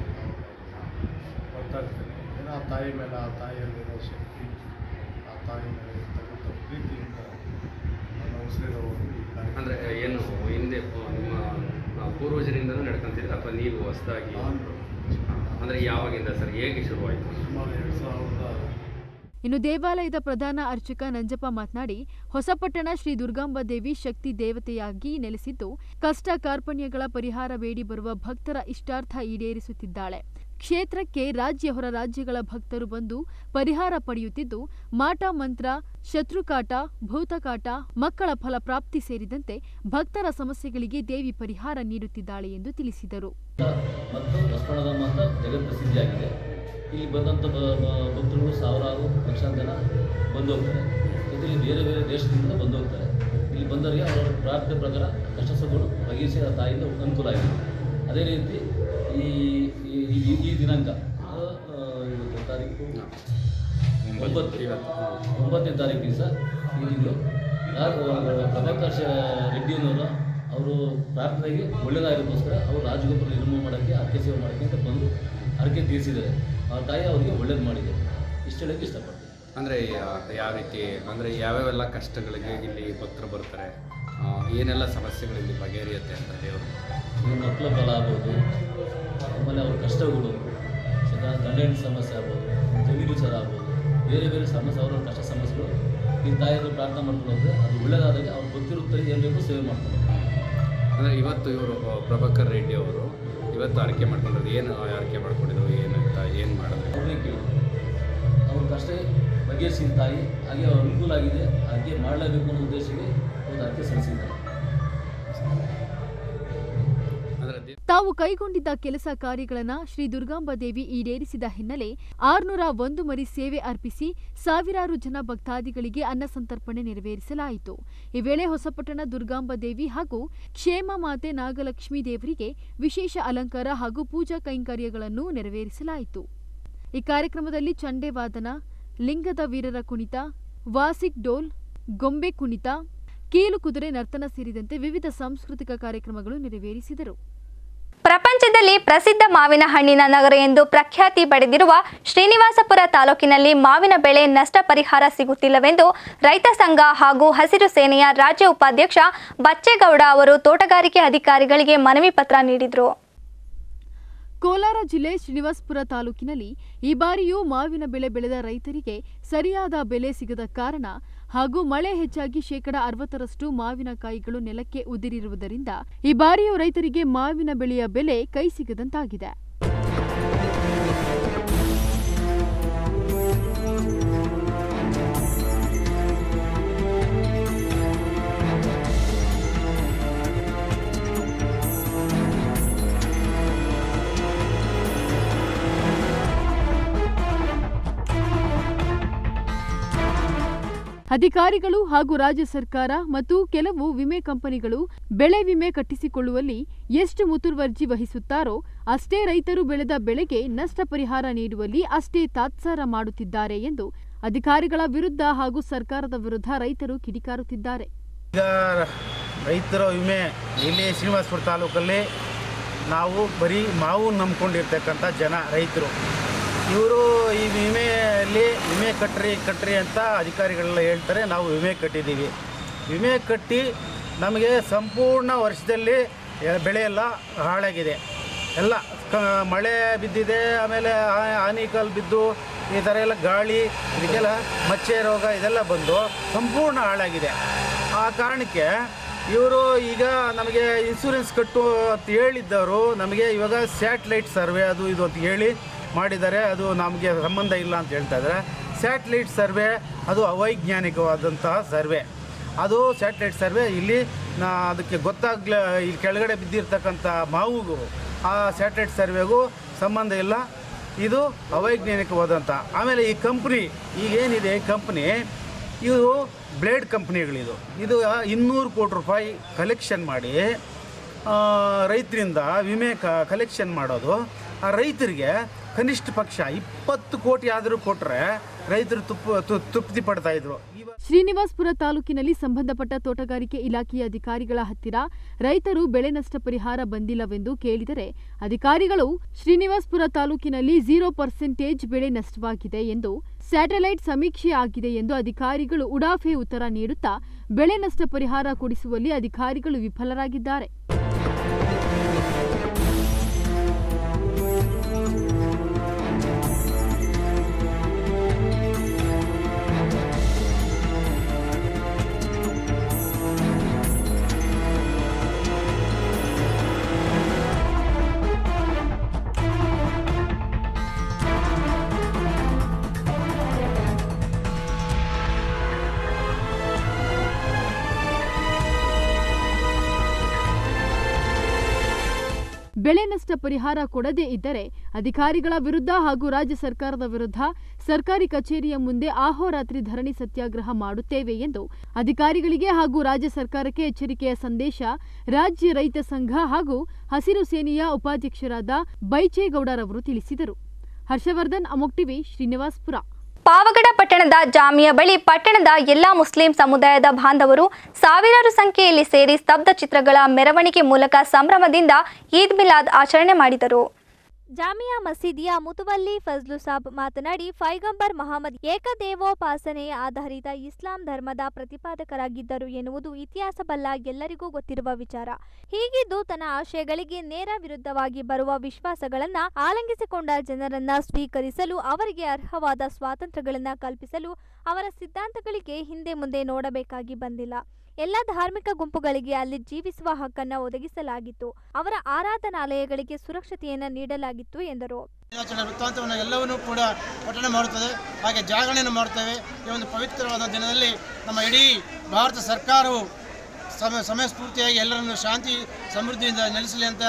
ಬರ್ತಾ ಇರ್ತೀನಿ ಏನೋ ಆ ತಾಯಿ ಮೇಲೆ ಆ ತಾಯಿಯಲ್ಲಿರೋ ಶಕ್ತಿ ಆ ತಾಯಿ ಮೇಲೆ ಇರ್ತಕ್ಕಂಥ ಪ್ರೀತಿಯಿಂದ ನನ್ನ ಉಸಿರಿರೋವರೆಗೂ ಈ ಕಾರ್ಯಕ್ರಮ ಅಂದರೆ ಏನು ಹಿಂದೆ ಪ- ನಿಮ್ಮ ಆ, ಪೂರ್ವಜರಿಂದನೂ ನಡ್ಕೊಂತಿದ್ರೆ ಅಥವಾ ನೀವು ಹೊಸದಾಗಿ ನಾನು ಅಂದರೆ ಯಾವಾಗಿಂದ ಸರ್ ಹೇಗೆ ಶುರುವಾಯಿತು ಸುಮಾರು ಎರಡು ಸಾವಿರದ ಇನ್ನು ದೇವಾಲಯದ ಪ್ರಧಾನ ಅರ್ಚಕ ನಂಜಪ್ಪ ಮಾತನಾಡಿ ಹೊಸಪಟ್ಟಣ ಶ್ರೀ ದುರ್ಗಾಂಬ ದೇವಿ ಶಕ್ತಿ ದೇವತೆಯಾಗಿ ನೆಲೆಸಿದ್ದು ಕಷ್ಟ ಕಾರ್ಪಣ್ಯಗಳ ಪರಿಹಾರ ಬೇಡಿ ಬರುವ ಭಕ್ತರ ಇಷ್ಟಾರ್ಥ ಈಡೇರಿಸುತ್ತಿದ್ದಾಳೆ ಕ್ಷೇತ್ರಕ್ಕೆ ರಾಜ್ಯ ಹೊರ ರಾಜ್ಯಗಳ ಭಕ್ತರು ಬಂದು ಪರಿಹಾರ ಪಡೆಯುತ್ತಿದ್ದು ಮಾಟ ಮಂತ್ರ ಶತ್ರುಕಾಟ ಭೂತಕಾಟ ಮಕ್ಕಳ ಫಲ ಪ್ರಾಪ್ತಿ ಸೇರಿದಂತೆ ಭಕ್ತರ ಸಮಸ್ಯೆಗಳಿಗೆ ದೇವಿ ಪರಿಹಾರ ನೀಡುತ್ತಿದ್ದಾಳೆ ಎಂದು ತಿಳಿಸಿದರು ಮತ್ತು ಲಕ್ಷ್ಮಣದ ಮಾತ್ರ ಜಗತ್ಪ್ರಸಿದ್ಧಿಯಾಗಿದೆ ಇಲ್ಲಿ ಬಂದಂಥ ಬ- ಬ- ಭಕ್ತರುಗಳು ಸಾವಿರಾರು ಲಕ್ಷಾಂತರ ಜನ ಬಂದು ಹೋಗ್ತಾರೆ ಜೊತೆಲಿ ಬೇರೆ ಬೇರೆ ದೇಶದಿಂದ ಬಂದು ಹೋಗ್ತಾರೆ ಇಲ್ಲಿ ಬಂದವರಿಗೆ ಅವರ ಪ್ರಾರ್ಥನೆ ಪ್ರಕಾರ ಕಷ್ಟ ಸುಖಗಳು ಬಗೆಹರಿಸಿ ಆ ತಾಯಿಯಿಂದ ಅನುಕೂಲ ಆಗಿದೆ ಅದೇ ರೀತಿ ಈ ಈ- ಈ- ಈ ದಿನಾಂಕ ಆ, ಆ, ಇವತ್ತು ತಾರೀಕು ಒಂಬತ್ತು ಒಂಬತ್ತನೇ ತಾರೀಕು ದಿವಸ ಈ ತಿಂಗಳು ಪ್ರಭಾಕರ್ ಶ- ರೆಡ್ಡಿಯವರು ಅವರು ಪ್ರಾರ್ಥನೆಗೆ ಒಳ್ಳೆಯದಾಗೋಕ್ಕೋಸ್ಕರ ಅವರು ರಾಜಗೋಪುರ ನಿರ್ಮಾಣ ಮಾಡೋಕ್ಕೆ ಅರ್ಕೆ ಸೇವೆ ಮಾಡೋಕ್ಕೆ ಅಂತ ಬಂದು ಅರ್ಕೆ ತೀರಿಸಿದ್ದಾರೆ ಆ ತಾಯಿ ಅವರಿಗೆ ಒಳ್ಳೇದು ಮಾಡಿದೆ ಇಷ್ಟು ಹೇಳೋಕ್ಕೆ ಇಷ್ಟಪಡ್ತೀನಿ ಅಂದರೆ ಯಾವ ರೀತಿ ಅಂದರೆ ಯಾವ್ಯಾವೆಲ್ಲ ಕಷ್ಟಗಳಿಗೆ ಇಲ್ಲಿ ಭಕ್ತರು ಬರ್ತಾರೆ ಆ, ಏನೆಲ್ಲ ಸಮಸ್ಯೆಗಳು ಇಲ್ಲಿ ಬಗೆಹರಿಯುತ್ತೆ ಅಂತ ದೇವರು ಇನ್ನು ಮಕ್ಕಳ ಫಲ ಆಗ್ಬೋದು ಆಮೇಲೆ ಅವ್ರ ಕಷ್ಟಗಳು ಸದಾ ಗಂಡ ಹೆಣ್ಣು ಸಮಸ್ಯೆ ಆಗ್ಬೋದು ಜಮೀನು ವಿಚಾರ ಆಗ್ಬೋದು ಬೇರೆ ಬೇರೆ ಸಮಸ್ಯೆ ಅವರ ಕಷ್ಟ ಸಮಸ್ಯೆಗಳು ಈ ತಾಯಿಯವರು ಪ್ರಾರ್ಥನೆ ಮಾಡ್ಕೊಂಡು ಹೋದ್ರೆ ಅದು ಒಳ್ಳೆಯದಾದಾಗ ಅವ್ರು ಗೊತ್ತಿರುತ್ತೆ ಏನು ಬೇಕು ಸೇವೆ ಮಾಡ್ತಾರೆ ಅಂದರೆ ಇವತ್ತು ಇವರು ಪ್ರಭಾಕರ್ ರೆಡ್ಡಿ ಅವರು ಇವತ್ತು ಆರೈಕೆ ಮಾಡ್ಕೊಂಡಿರೋದು ಏನು ಆರೈಕೆ ಮಾಡ್ಕೊಂಡಿದ್ರು ಏನು ಅಂತ ಏನು ಮಾಡಿದ್ರು ಅವ್ರನ್ನೇ ಕೇಳಿ ಅವ್ರ ಕಷ್ಟ ಬಗೆಹರಿಸಿದ ತಾಯಿ ಹಾಗೆ ಅವ್ರ ಅನುಕೂಲ ಆಗಿದೆ ಹಾಗೆ ಮಾಡಲೇಬೇಕು ಅನ್ನೋ ಉದ್ದೇಶಕ್ಕೆ ಒಂದು ಅರ್ಕೆ ಸಲ್ಲಿಸಿದ್ದಾರೆ ಅಂದರೆ ತಾವು ಕೈಗೊಂಡಿದ್ದ ಕೆಲಸ ಕಾರ್ಯಗಳನ್ನು ಶ್ರೀ ದುರ್ಗಾಂಬ ದೇವಿ ಈಡೇರಿಸಿದ ಹಿನ್ನೆಲೆ ಆರುನೂರ ಒಂದು ಮರಿ ಸೇವೆ ಅರ್ಪಿಸಿ ಸಾವಿರಾರು ಜನ ಭಕ್ತಾದಿಗಳಿಗೆ ಅನ್ನ ಸಂತರ್ಪಣೆ ನೆರವೇರಿಸಲಾಯಿತು ಈ ವೇಳೆ ಹೊಸಪಟ್ಟಣ ದುರ್ಗಾಂಬ ದೇವಿ ಹಾಗೂ ಕ್ಷೇಮ ಮಾತೆ ನಾಗಲಕ್ಷ್ಮೀ ದೇವರಿಗೆ ವಿಶೇಷ ಅಲಂಕಾರ ಹಾಗೂ ಪೂಜಾ ಕೈಂಕರ್ಯಗಳನ್ನು ನೆರವೇರಿಸಲಾಯಿತು ಈ ಕಾರ್ಯಕ್ರಮದಲ್ಲಿ ಚಂಡೆ ವಾದನ ಲಿಂಗದ ವೀರರ ಕುಣಿತ ವಾಸಿಕ್ ಡೋಲ್ ಗೊಂಬೆ ಕುಣಿತ ಕೀಲು ಕುದುರೆ ನರ್ತನ ಸೇರಿದಂತೆ ವಿವಿಧ ಸಾಂಸ್ಕೃತಿಕ ಕಾರ್ಯಕ್ರಮಗಳು ನೆರವೇರಿಸಿದರು ಪ್ರಪಂಚದಲ್ಲಿ ಪ್ರಸಿದ್ಧ ಮಾವಿನ ಹಣ್ಣಿನ ನಗರ ಎಂದು ಪ್ರಖ್ಯಾತಿ ಪಡೆದಿರುವ ಶ್ರೀನಿವಾಸಪುರ ತಾಲೂಕಿನಲ್ಲಿ ಮಾವಿನ ಬೆಳೆ ನಷ್ಟ ಪರಿಹಾರ ಸಿಗುತ್ತಿಲ್ಲವೆಂದು ರೈತ ಸಂಘ ಹಾಗೂ ಹಸಿರು ಸೇನೆಯ ರಾಜ್ಯ ಉಪಾಧ್ಯಕ್ಷ ಬಚ್ಚೇಗೌಡ ಅವರು ತೋಟಗಾರಿಕೆ ಅಧಿಕಾರಿಗಳಿಗೆ ಮನವಿ ಪತ್ರ ನೀಡಿದರು ಕೋಲಾರ ಜಿಲ್ಲೆ ಶ್ರೀನಿವಾಸಪುರ ತಾಲೂಕಿನಲ್ಲಿ ಈ ಬಾರಿಯೂ ಮಾವಿನ ಬೆಳೆ ಬೆಳೆದ ರೈತರಿಗೆ ಸರಿಯಾದ ಬೆಲೆ ಸಿಗದ ಕಾರಣ ಹಾಗೂ ಮಳೆ ಹೆಚ್ಚಾಗಿ ಶೇಕಡ ಅರವತ್ತರಷ್ಟು ಮಾವಿನಕಾಯಿಗಳು ನೆಲಕ್ಕೆ ಉದಿರಿರುವುದರಿಂದ ಈ ಬಾರಿಯೂ ರೈತರಿಗೆ ಮಾವಿನ ಬೆಳೆಯ ಬೆಲೆ ಕೈ ಸಿಗದಂತಾಗಿದೆ ಅಧಿಕಾರಿಗಳು ಹಾಗೂ ರಾಜ್ಯ ಸರ್ಕಾರ ಮತ್ತು ಕೆಲವು ವಿಮೆ ಕಂಪನಿಗಳು ಬೆಳೆ ವಿಮೆ ಕಟ್ಟಿಸಿಕೊಳ್ಳುವಲ್ಲಿ ಎಷ್ಟು ಮುತುರ್ವರ್ಜಿ ವಹಿಸುತ್ತಾರೋ ಅಷ್ಟೇ ರೈತರು ಬೆಳೆದ ಬೆಳೆಗೆ ನಷ್ಟ ಪರಿಹಾರ ನೀಡುವಲ್ಲಿ ಅಷ್ಟೇ ತಾತ್ಸಾರ ಮಾಡುತ್ತಿದ್ದಾರೆ ಎಂದು ಅಧಿಕಾರಿಗಳ ವಿರುದ್ಧ ಹಾಗೂ ಸರ್ಕಾರದ ವಿರುದ್ಧ ರೈತರು ಕಿಡಿಕಾರುತ್ತಿದ್ದಾರೆ ಈಗ ರೈತರ ವಿಮೆ ಇಲ್ಲಿ ಶ್ರೀನಿವಾಸಪುರ ತಾಲೂಕಲ್ಲಿ ನಾವು ಬರೀ ಮಾವು ನಂಬ್ಕೊಂಡಿರ್ತಕ್ಕಂಥ ಜನ ರೈತರು ಇವರು ಈ ವಿಮೆಯಲ್ಲಿ ವಿಮೆ ಕಟ್ಟ್ರಿ ಕಟ್ಟ್ರಿ ಅಂತ ಅಧಿಕಾರಿಗಳೆಲ್ಲ ಹೇಳ್ತಾರೆ ನಾವು ವಿಮೆ ಕಟ್ಟಿದ್ದೀವಿ ವಿಮೆ ಕಟ್ಟಿ ನಮಗೆ ಸಂಪೂರ್ಣ ವರ್ಷದಲ್ಲಿ ಎ- ಬೆಳೆ ಎಲ್ಲ ಹಾಳಾಗಿದೆ ಎಲ್ಲ ಕ ಮಳೆ ಬಿದ್ದಿದೆ ಆಮೇಲೆ ಆ- ಆನಿಕಲ್ ಬಿದ್ದು ಈ ಥರ ಎಲ್ಲ ಗಾಳಿ ಇದಕ್ಕೆಲ್ಲ ಮಚ್ಚೆ ರೋಗ ಇದೆಲ್ಲ ಬಂದು ಸಂಪೂರ್ಣ ಹಾಳಾಗಿದೆ ಆ ಕಾರಣಕ್ಕೆ ಇವರು ಈಗ ನಮಗೆ ಇನ್ಸೂರೆನ್ಸ್ ಕಟ್ಟು ಅಂತ ಹೇಳಿದ್ದವರು ನಮಗೆ ಇವಾಗ ಸ್ಯಾಟ್ಲೈಟ್ ಸರ್ವೆ ಅದು ಇದು ಅಂತ ಹೇಳಿ ಮಾಡಿದ್ದಾರೆ ಅದು ನಮಗೆ ಸಂಬಂಧ ಇಲ್ಲ ಅಂತ ಹೇಳ್ತಾ ಇದ್ದಾರೆ ಸ್ಯಾಟ್ಲೈಟ್ ಸರ್ವೆ ಅದು ಅವೈಜ್ಞಾನಿಕವಾದಂತಹ ಸರ್ವೆ ಅದು ಸ್ಯಾಟಲೈಟ್ ಸರ್ವೆ ಇಲ್ಲಿ ನಾ ಅದಕ್ಕೆ ಗೊತ್ತಾಗ್ಲ ಇಲ್ಲಿ ಕೆಳಗಡೆ ಬಿದ್ದಿರ್ತಕ್ಕಂಥ ಮಾವುಗೂ ಆ ಸ್ಯಾಟಲೈಟ್ ಸರ್ವೆಗೂ ಸಂಬಂಧ ಇಲ್ಲ ಇದು ಅವೈಜ್ಞಾನಿಕವಾದಂಥ ಆಮೇಲೆ ಈ ಕಂಪ್ನಿ ಈಗೇನಿದೆ ಕಂಪ್ನಿ ಇದು ಬ್ಲೇಡ್ ಕಂಪ್ನಿಗಳಿದು ಇದು ಇನ್ನೂರು ಕೋಟಿ ರೂಪಾಯಿ ಕಲೆಕ್ಷನ್ ಮಾಡಿ ಆ, ರೈತರಿಂದ ವಿಮೆ ಕ ಕಲೆಕ್ಷನ್ ಮಾಡೋದು ಆ ರೈತರಿಗೆ ಕನಿಷ್ಠ ಪಕ್ಷ ಇಪ್ಪತ್ತು ಕೋಟಿ ಆದರೂ ಕೊಟ್ಟರೆ ರೈತರು ತುಪ್ಪ ತು- ತೃಪ್ತಿ ಪಡ್ತಾ ಇದ್ರು ಇವಾಗ ಶ್ರೀನಿವಾಸಪುರ ತಾಲೂಕಿನಲ್ಲಿ ಸಂಬಂಧಪಟ್ಟ ತೋಟಗಾರಿಕೆ ಇಲಾಖೆಯ ಅಧಿಕಾರಿಗಳ ಹತ್ತಿರ ರೈತರು ಬೆಳೆ ನಷ್ಟ ಪರಿಹಾರ ಬಂದಿಲ್ಲವೆಂದು ಕೇಳಿದರೆ ಅಧಿಕಾರಿಗಳು ಶ್ರೀನಿವಾಸಪುರ ತಾಲೂಕಿನಲ್ಲಿ ಝೀರೋ ಪರ್ಸೆಂಟೇಜ್ ಬೆಳೆ ನಷ್ಟವಾಗಿದೆ ಎಂದು ಸ್ಯಾಟಲೈಟ್ ಸಮೀಕ್ಷೆ ಆಗಿದೆ ಎಂದು ಅಧಿಕಾರಿಗಳು ಉಡಾಫೆ ಉತ್ತರ ನೀಡುತ್ತಾ ಬೆಳೆ ನಷ್ಟ ಪರಿಹಾರ ಕೊಡಿಸುವಲ್ಲಿ ಅಧಿಕಾರಿಗಳು ವಿಫಲರಾಗಿದ್ದಾರೆ ಬೆಳೆ ನಷ್ಟ ಪರಿಹಾರ ಕೊಡದೇ ಇದ್ದರೆ ಅಧಿಕಾರಿಗಳ ವಿರುದ್ಧ ಹಾಗೂ ರಾಜ್ಯ ಸರ್ಕಾರದ ವಿರುದ್ಧ ಸರ್ಕಾರಿ ಕಚೇರಿಯ ಮುಂದೆ ಆಹೋರಾತ್ರಿ ಧರಣಿ ಸತ್ಯಾಗ್ರಹ ಮಾಡುತ್ತೇವೆ ಎಂದು ಅಧಿಕಾರಿಗಳಿಗೆ ಹಾಗೂ ರಾಜ್ಯ ಸರ್ಕಾರಕ್ಕೆ ಎಚ್ಚರಿಕೆಯ ಸಂದೇಶ ರಾಜ್ಯ ರೈತ ಸಂಘ ಹಾಗೂ ಹಸಿರು ಸೇನೆಯ ಉಪಾಧ್ಯಕ್ಷರಾದ ಬೈಚೇಗೌಡರವರು ತಿಳಿಸಿದರು ಹರ್ಷವರ್ಧನ್ ಅಮೋಕ್ ಟಿವಿ ಶ್ರೀನಿವಾಸ್ಪುರ ಪಾವಗಡ ಪಟ್ಟಣದ ಜಾಮಿಯಾ ಬಳಿ ಪಟ್ಟಣದ ಎಲ್ಲಾ ಮುಸ್ಲಿಂ ಸಮುದಾಯದ ಬಾಂಧವರು ಸಾವಿರಾರು ಸಂಖ್ಯೆಯಲ್ಲಿ ಸೇರಿ ಸ್ತಬ್ಧ ಚಿತ್ರಗಳ ಮೆರವಣಿಗೆ ಮೂಲಕ ಸಂಭ್ರಮದಿಂದ ಈದ್ ಮಿಲಾದ್ ಆಚರಣೆ ಮಾಡಿದರು ಜಾಮಿಯಾ ಮಸೀದಿಯ ಮುತುವಲ್ಲಿ ಫಜ್ಲು ಸಾಬ್ ಮಾತನಾಡಿ ಫೈಗಂಬರ್ ಮಹಮ್ಮದ್ ಏಕದೇವೋಪಾಸನೆ ಆಧಾರಿತ ಇಸ್ಲಾಂ ಧರ್ಮದ ಪ್ರತಿಪಾದಕರಾಗಿದ್ದರು ಎನ್ನುವುದು ಇತಿಹಾಸ ಬಲ್ಲ ಎಲ್ಲರಿಗೂ ಗೊತ್ತಿರುವ ವಿಚಾರ ಹೀಗಿದ್ದು ತನ್ನ ಆಶಯಗಳಿಗೆ ನೇರ ವಿರುದ್ಧವಾಗಿ ಬರುವ ವಿಶ್ವಾಸಗಳನ್ನ ಆಲಂಗಿಸಿಕೊಂಡ ಜನರನ್ನ ಸ್ವೀಕರಿಸಲು ಅವರಿಗೆ ಅರ್ಹವಾದ ಸ್ವಾತಂತ್ರ್ಯಗಳನ್ನ ಕಲ್ಪಿಸಲು ಅವರ ಸಿದ್ಧಾಂತಗಳಿಗೆ ಹಿಂದೆ ಮುಂದೆ ನೋಡಬೇಕಾಗಿ ಬಂದಿಲ್ಲ ಎಲ್ಲ ಧಾರ್ಮಿಕ ಗುಂಪುಗಳಿಗೆ ಅಲ್ಲಿ ಜೀವಿಸುವ ಹಕ್ಕನ್ನು ಒದಗಿಸಲಾಗಿತ್ತು ಅವರ ಆರಾಧನಾಲಯಗಳಿಗೆ ಸುರಕ್ಷತೆಯನ್ನು ನೀಡಲಾಗಿತ್ತು ಎಂದರು ದಿನಾಚರಣೆ ವೃತ್ತಾಂತವನ್ನು ಎಲ್ಲವನ್ನೂ ಕೂಡ ಪಠಣ ಮಾಡುತ್ತದೆ ಹಾಗೆ ಜಾಗರಣೆಯನ್ನು ಮಾಡುತ್ತೇವೆ ಈ ಒಂದು ಪವಿತ್ರವಾದ ದಿನದಲ್ಲಿ ನಮ್ಮ ಇಡೀ ಭಾರತ ಸರ್ಕಾರವು ಸಮ ಸಮಯಸ್ಫೂರ್ತಿಯಾಗಿ ಎಲ್ಲರನ್ನು ಶಾಂತಿ ಸಮೃದ್ಧಿಯಿಂದ ನೆಲೆಸಲಿ ಅಂತ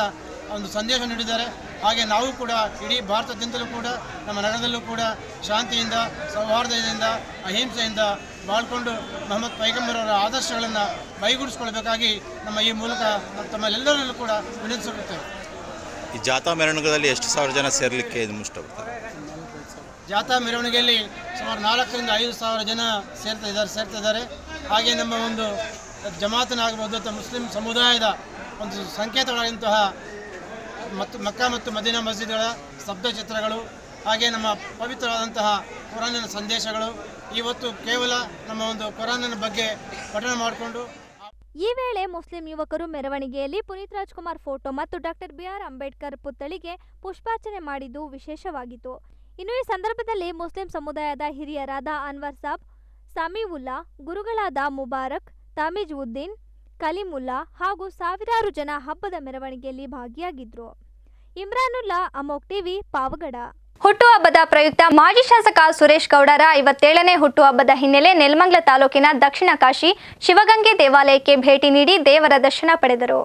ಒಂದು ಸಂದೇಶ ನೀಡಿದ್ದಾರೆ ಹಾಗೆ ನಾವು ಕೂಡ ಇಡೀ ಭಾರತದಿಂದಲೂ ಕೂಡ ನಮ್ಮ ನಗರದಲ್ಲೂ ಕೂಡ ಶಾಂತಿಯಿಂದ ಸೌಹಾರ್ದದಿಂದ ಅಹಿಂಸೆಯಿಂದ ಬಾಳ್ಕೊಂಡು ಮೊಹಮ್ಮದ್ ಪೈಗಂಬರ್ ಅವರ ಆದರ್ಶಗಳನ್ನು ಮೈಗೂಡಿಸ್ಕೊಳ್ಬೇಕಾಗಿ ನಮ್ಮ ಈ ಮೂಲಕ ತಮ್ಮೆಲ್ಲರಲ್ಲೂ ಕೂಡ ವಿನಂತಿಸುತ್ತೇವೆ ಈ ಜಾಥಾ ಮೆರವಣಿಗೆಯಲ್ಲಿ ಎಷ್ಟು ಸಾವಿರ ಜನ ಸೇರಲಿಕ್ಕೆ ಇದು ಇಷ್ಟಪಡ್ತಾರೆ ಜಾಥಾ ಮೆರವಣಿಗೆಯಲ್ಲಿ ಸುಮಾರು ನಾಲ್ಕರಿಂದ ಐದು ಸಾವಿರ ಜನ ಸೇರ್ತಾ ಇದ್ದಾರೆ ಸೇರ್ತಾ ಇದ್ದಾರೆ ಹಾಗೆ ನಮ್ಮ ಒಂದು ಜಮಾತನಾಗಿರ್ಬೋದು ಅಥವಾ ಮುಸ್ಲಿಂ ಸಮುದಾಯದ ಒಂದು ಸಂಕೇತಗಳಾದಂತಹ ಮತ್ತು ಮಕ್ಕ ಮತ್ತು ಮದೀನಾ ಮಸ್ಜಿದ್ಗಳ ಸ್ತಬ್ಧ ಚಿತ್ರಗಳು ಹಾಗೆ ನಮ್ಮ ಪವಿತ್ರವಾದಂತಹ ಕುರಾನಿನ ಸಂದೇಶಗಳು ಇವತ್ತು ಕೇವಲ ನಮ್ಮ ಒಂದು ಕುರಾನಿನ ಬಗ್ಗೆ ಪಠಣ ಮಾಡಿಕೊಂಡು ಈ ವೇಳೆ ಮುಸ್ಲಿಂ ಯುವಕರು ಮೆರವಣಿಗೆಯಲ್ಲಿ ಪುನೀತ್ ರಾಜ್ಕುಮಾರ್ ಫೋಟೋ ಮತ್ತು ಡಾಕ್ಟರ್ ಬಿಆರ್ ಅಂಬೇಡ್ಕರ್ ಪುತ್ಥಳಿಗೆ ಪುಷ್ಪಾರ್ಚನೆ ಮಾಡಿದ್ದು ವಿಶೇಷವಾಗಿತ್ತು ಇನ್ನು ಈ ಸಂದರ್ಭದಲ್ಲಿ ಮುಸ್ಲಿಂ ಸಮುದಾಯದ ಹಿರಿಯರಾದ ಅನ್ವರ್ ಸಾಬ್ ಸಮೀವುಲ್ಲಾ ಗುರುಗಳಾದ ಮುಬಾರಕ್ ತಮೀಜ್ ಉದ್ದೀನ್ ಕಲೀಮುಲ್ಲಾ ಹಾಗೂ ಸಾವಿರಾರು ಜನ ಹಬ್ಬದ ಮೆರವಣಿಗೆಯಲ್ಲಿ ಭಾಗಿಯಾಗಿದ್ರು ಇಮ್ರಾನುಲ್ಲಾ ಅಮೋಕ್ ಟಿವಿ ಪಾವಗಡ ಹುಟ್ಟುಹಬ್ಬದ ಪ್ರಯುಕ್ತ ಮಾಜಿ ಶಾಸಕ ಸುರೇಶ್ ಗೌಡರ ಐವತ್ತೇಳನೇ ಹುಟ್ಟುಹಬ್ಬದ ಹಿನ್ನೆಲೆ ನೆಲಮಂಗಲ ತಾಲೂಕಿನ ದಕ್ಷಿಣ ಕಾಶಿ ಶಿವಗಂಗೆ ದೇವಾಲಯಕ್ಕೆ ಭೇಟಿ ನೀಡಿ ದೇವರ ದರ್ಶನ ಪಡೆದರು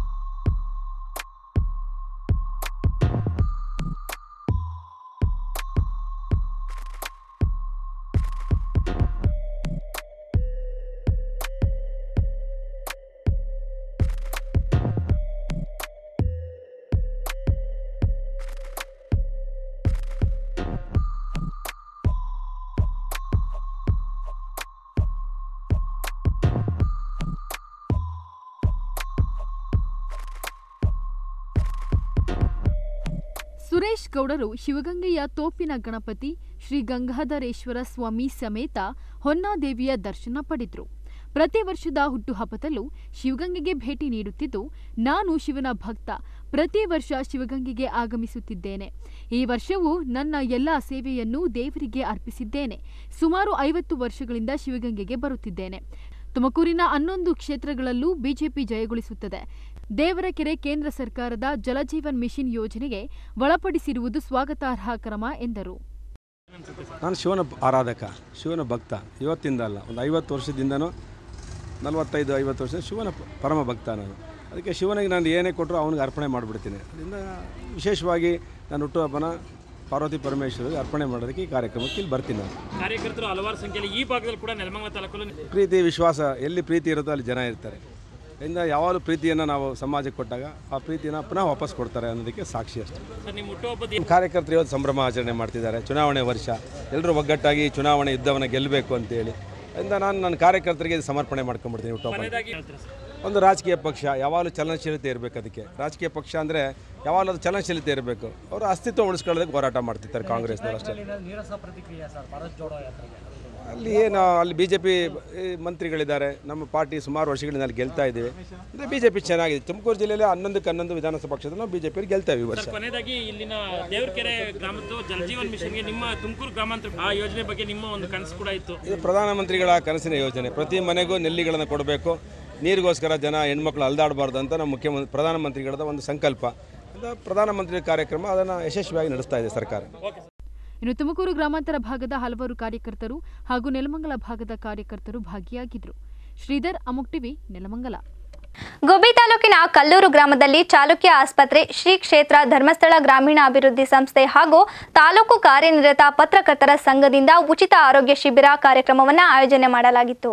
ಸುರೇಶ್ ಗೌಡರು ಶಿವಗಂಗೆಯ ತೋಪಿನ ಗಣಪತಿ ಶ್ರೀ ಗಂಗಾಧರೇಶ್ವರ ಸ್ವಾಮಿ ಸಮೇತ ಹೊನ್ನಾದೇವಿಯ ದರ್ಶನ ಪಡೆದರು ಪ್ರತಿ ವರ್ಷದ ಹುಟ್ಟುಹಬ್ಬದಲ್ಲೂ ಶಿವಗಂಗೆಗೆ ಭೇಟಿ ನೀಡುತ್ತಿದ್ದು ನಾನು ಶಿವನ ಭಕ್ತ ಪ್ರತಿ ವರ್ಷ ಶಿವಗಂಗೆಗೆ ಆಗಮಿಸುತ್ತಿದ್ದೇನೆ ಈ ವರ್ಷವೂ ನನ್ನ ಎಲ್ಲ ಸೇವೆಯನ್ನು ದೇವರಿಗೆ ಅರ್ಪಿಸಿದ್ದೇನೆ ಸುಮಾರು ಐವತ್ತು ವರ್ಷಗಳಿಂದ ಶಿವಗಂಗೆಗೆ ಬರುತ್ತಿದ್ದೇನೆ ತುಮಕೂರಿನ ಹನ್ನೊಂದು ಕ್ಷೇತ್ರಗಳಲ್ಲೂ ಬಿಜೆಪಿ ಜಯಗೊಳಿಸುತ್ತದೆ ದೇವರಕೆರೆ ಕೇಂದ್ರ ಸರ್ಕಾರದ ಜಲಜೀವನ್ ಮಿಷನ್ ಯೋಜನೆಗೆ ಒಳಪಡಿಸಿರುವುದು ಸ್ವಾಗತಾರ್ಹ ಕ್ರಮ ಎಂದರು ನಾನು ಶಿವನ ಆರಾಧಕ ಶಿವನ ಭಕ್ತ ಇವತ್ತಿಂದ ಅಲ್ಲ ಒಂದು ಐವತ್ತು ವರ್ಷದಿಂದನೂ ನಲವತ್ತೈದು ಐವತ್ತು ವರ್ಷ ಶಿವನ ಪ- ಪರಮ ಭಕ್ತ ನಾನು ಅದಕ್ಕೆ ಶಿವನಿಗೆ ನಾನು ಏನೇ ಕೊಟ್ಟರು ಅವನಿಗೆ ಅರ್ಪಣೆ ಮಾಡಿಬಿಡ್ತೀನಿ ಅದರಿಂದ ವಿಶೇಷವಾಗಿ ನಾನು ಹುಟ್ಟುಹಬ್ಬನ ಪಾರ್ವತಿ ಪರಮೇಶ್ವರಿಗೆ ಅರ್ಪಣೆ ಮಾಡೋದಕ್ಕೆ ಈ ಕಾರ್ಯಕ್ರಮಕ್ಕೆ ಇಲ್ಲಿ ಬರ್ತೀನಿ ನಾನು ಕಾರ್ಯಕರ್ತರು ಹಲವಾರು ಸಂಖ್ಯೆಯಲ್ಲಿ ಈ ಭಾಗದಲ್ಲಿ ಕೂಡ ನೆಲಮಂಗಲ ತಾಲೂಕಲ್ಲಿ ಪ್ರೀತಿ ವಿಶ್ವಾಸ ಎಲ್ಲಿ ಪ್ರೀತಿ ಇರುತ್ತೋ ಅಲ್ಲಿ ಜನ ಇರ್ತಾರೆ ಅದರಿಂದ ಯಾವಾಗಲೂ ಪ್ರೀತಿಯನ್ನು ನಾವು ಸಮಾಜಕ್ಕೆ ಕೊಟ್ಟಾಗ ಆ ಪ್ರೀತಿನ ಪುನಃ ವಾಪಸ್ ಕೊಡ್ತಾರೆ ಅನ್ನೋದಕ್ಕೆ ಸಾಕ್ಷಿ ಅಷ್ಟೇ ಸರ್ ನಿಮ್ಮ ಹುಟ್ಟುಹಬ್ಬದ ಕಾರ್ಯಕರ್ತರು ಇವತ್ತು ಸಂಭ್ರಮ ಆಚರಣೆ ಮಾಡ್ತಿದ್ದಾರೆ ಚುನಾವಣೆ ವರ್ಷ ಎಲ್ಲರೂ ಒಗ್ಗಟ್ಟಾಗಿ ಚುನಾವಣೆ ಯುದ್ಧವನ್ನು ಗೆಲ್ಲಬೇಕು ಅಂತೇಳಿ ಅದರಿಂದ ನಾನು ನನ್ನ ಕಾರ್ಯಕರ್ತರಿಗೆ ಇದು ಸಮರ್ಪಣೆ ಮಾಡ್ಕೊಂಡ್ಬಿಡ್ತೀನಿ ಹುಟ್ಟುಹಬ್ಬ ಕೊನೆಯದಾಗಿ ಹೇಳ್ತೀರಾ ಸರ್ ಒಂದು ರಾಜಕೀಯ ಪಕ್ಷ ಯಾವಾಗಲೂ ಚಲನಶೀಲತೆ ಇರಬೇಕು ಅದಕ್ಕೆ ರಾಜಕೀಯ ಪಕ್ಷ ಅಂದರೆ ಯಾವಾಗಲೂ ಅದು ಚಲನಶೀಲತೆ ಇರಬೇಕು ಅವರು ಅಸ್ತಿತ್ವ ಉಳಿಸ್ಕೊಳ್ಳೋದಕ್ಕೆ ಹೋರಾಟ ಮಾಡ್ತಿರ್ತಾರೆ ಕಾಂಗ್ರೆಸ್ನವರು ಅಷ್ಟೇ ನೀರಸ ಪ್ರತಿಕ್ರಿಯೆ ಸರ್ ಭಾರತ್ ಜೋಡೋ ಯಾತ್ರೆಗೆ ಅಲ್ಲಿ ಏನು ಅಲ್ಲಿ ಬಿ ಜೆ ಪಿ ಮಂತ್ರಿಗಳಿದ್ದಾರೆ ನಮ್ಮ ಪಾರ್ಟಿ ಸುಮಾರು ವರ್ಷಗಳಿಂದ ಅಲ್ಲಿ ಗೆಲ್ತಾ ಇದ್ದೀವಿ ಅಂದರೆ ಬಿ ಜೆ ಪಿ ಚೆನ್ನಾಗಿದೆ ತುಮಕೂರು ಜಿಲ್ಲೆಯಲ್ಲಿ ಹನ್ನೊಂದಕ್ಕೆ ಹನ್ನೊಂದು ವಿಧಾನಸಭಾ ಕ್ಷೇತ್ರ ನಾವು ಬಿ ಜೆ ಪಿಯಲ್ಲಿ ಗೆಲ್ತೇವೆ ಈ ವರ್ಷ ಸರ್ ಕೊನೆಯದಾಗಿ ಇಲ್ಲಿನ ದೇವರಕೆರೆ ಗ್ರಾಮದ್ದು ಜಲಜೀವನ್ ಮಿಷನ್ಗೆ ನಿಮ್ಮ ತುಮಕೂರು ಗ್ರಾಮಾಂತರ ಆ ಯೋಜನೆ ಬಗ್ಗೆ ನಿಮ್ಮ ಒಂದು ಕನಸು ಕೂಡ ಇತ್ತು ಇದು ಪ್ರಧಾನಮಂತ್ರಿಗಳ ಕನಸಿನ ಯೋಜನೆ ಪ್ರತಿ ಮನೆಗೂ ನೆಲ್ಲಿಗಳನ್ನು ಕೊಡಬೇಕು ನೀರಿಗೋಸ್ಕರ ಜನ ಹೆಣ್ಮಕ್ಳು ಅಲ್ದಾಡಬಾರ್ದು ಅಂತ ನಮ್ಮ ಮುಖ್ಯಮಂತ್ರಿ ಪ್ರಧಾನಮಂತ್ರಿಗಳದ ಒಂದು ಸಂಕಲ್ಪ ಅದು ಪ್ರಧಾನಮಂತ್ರಿ ಕಾರ್ಯಕ್ರಮ ಅದನ್ನು ಯಶಸ್ವಿಯಾಗಿ ನಡೆಸ್ತಾ ಇದೆ ಸರ್ಕಾರ ಇನ್ನು ತುಮಕೂರು ಗ್ರಾಮಾಂತರ ಭಾಗದ ಹಲವಾರು ಕಾರ್ಯಕರ್ತರು ಹಾಗೂ ನೆಲಮಂಗಲ ಭಾಗದ ಕಾರ್ಯಕರ್ತರು ಭಾಗಿಯಾಗಿದ್ದರು ಶ್ರೀಧರ್ ಅಮುಕ್ ಟಿವಿ ನೆಲಮಂಗಲ ಗುಬ್ಬಿ ತಾಲೂಕಿನ ಕಲ್ಲೂರು ಗ್ರಾಮದಲ್ಲಿ ಚಾಲುಕ್ಯ ಆಸ್ಪತ್ರೆ ಶ್ರೀ ಕ್ಷೇತ್ರ ಧರ್ಮಸ್ಥಳ ಗ್ರಾಮೀಣ ಅಭಿವೃದ್ಧಿ ಸಂಸ್ಥೆ ಹಾಗೂ ತಾಲೂಕು ಕಾರ್ಯನಿರತ ಪತ್ರಕರ್ತರ ಸಂಘದಿಂದ ಉಚಿತ ಆರೋಗ್ಯ ಶಿಬಿರ ಕಾರ್ಯಕ್ರಮವನ್ನು ಆಯೋಜನೆ ಮಾಡಲಾಗಿತ್ತು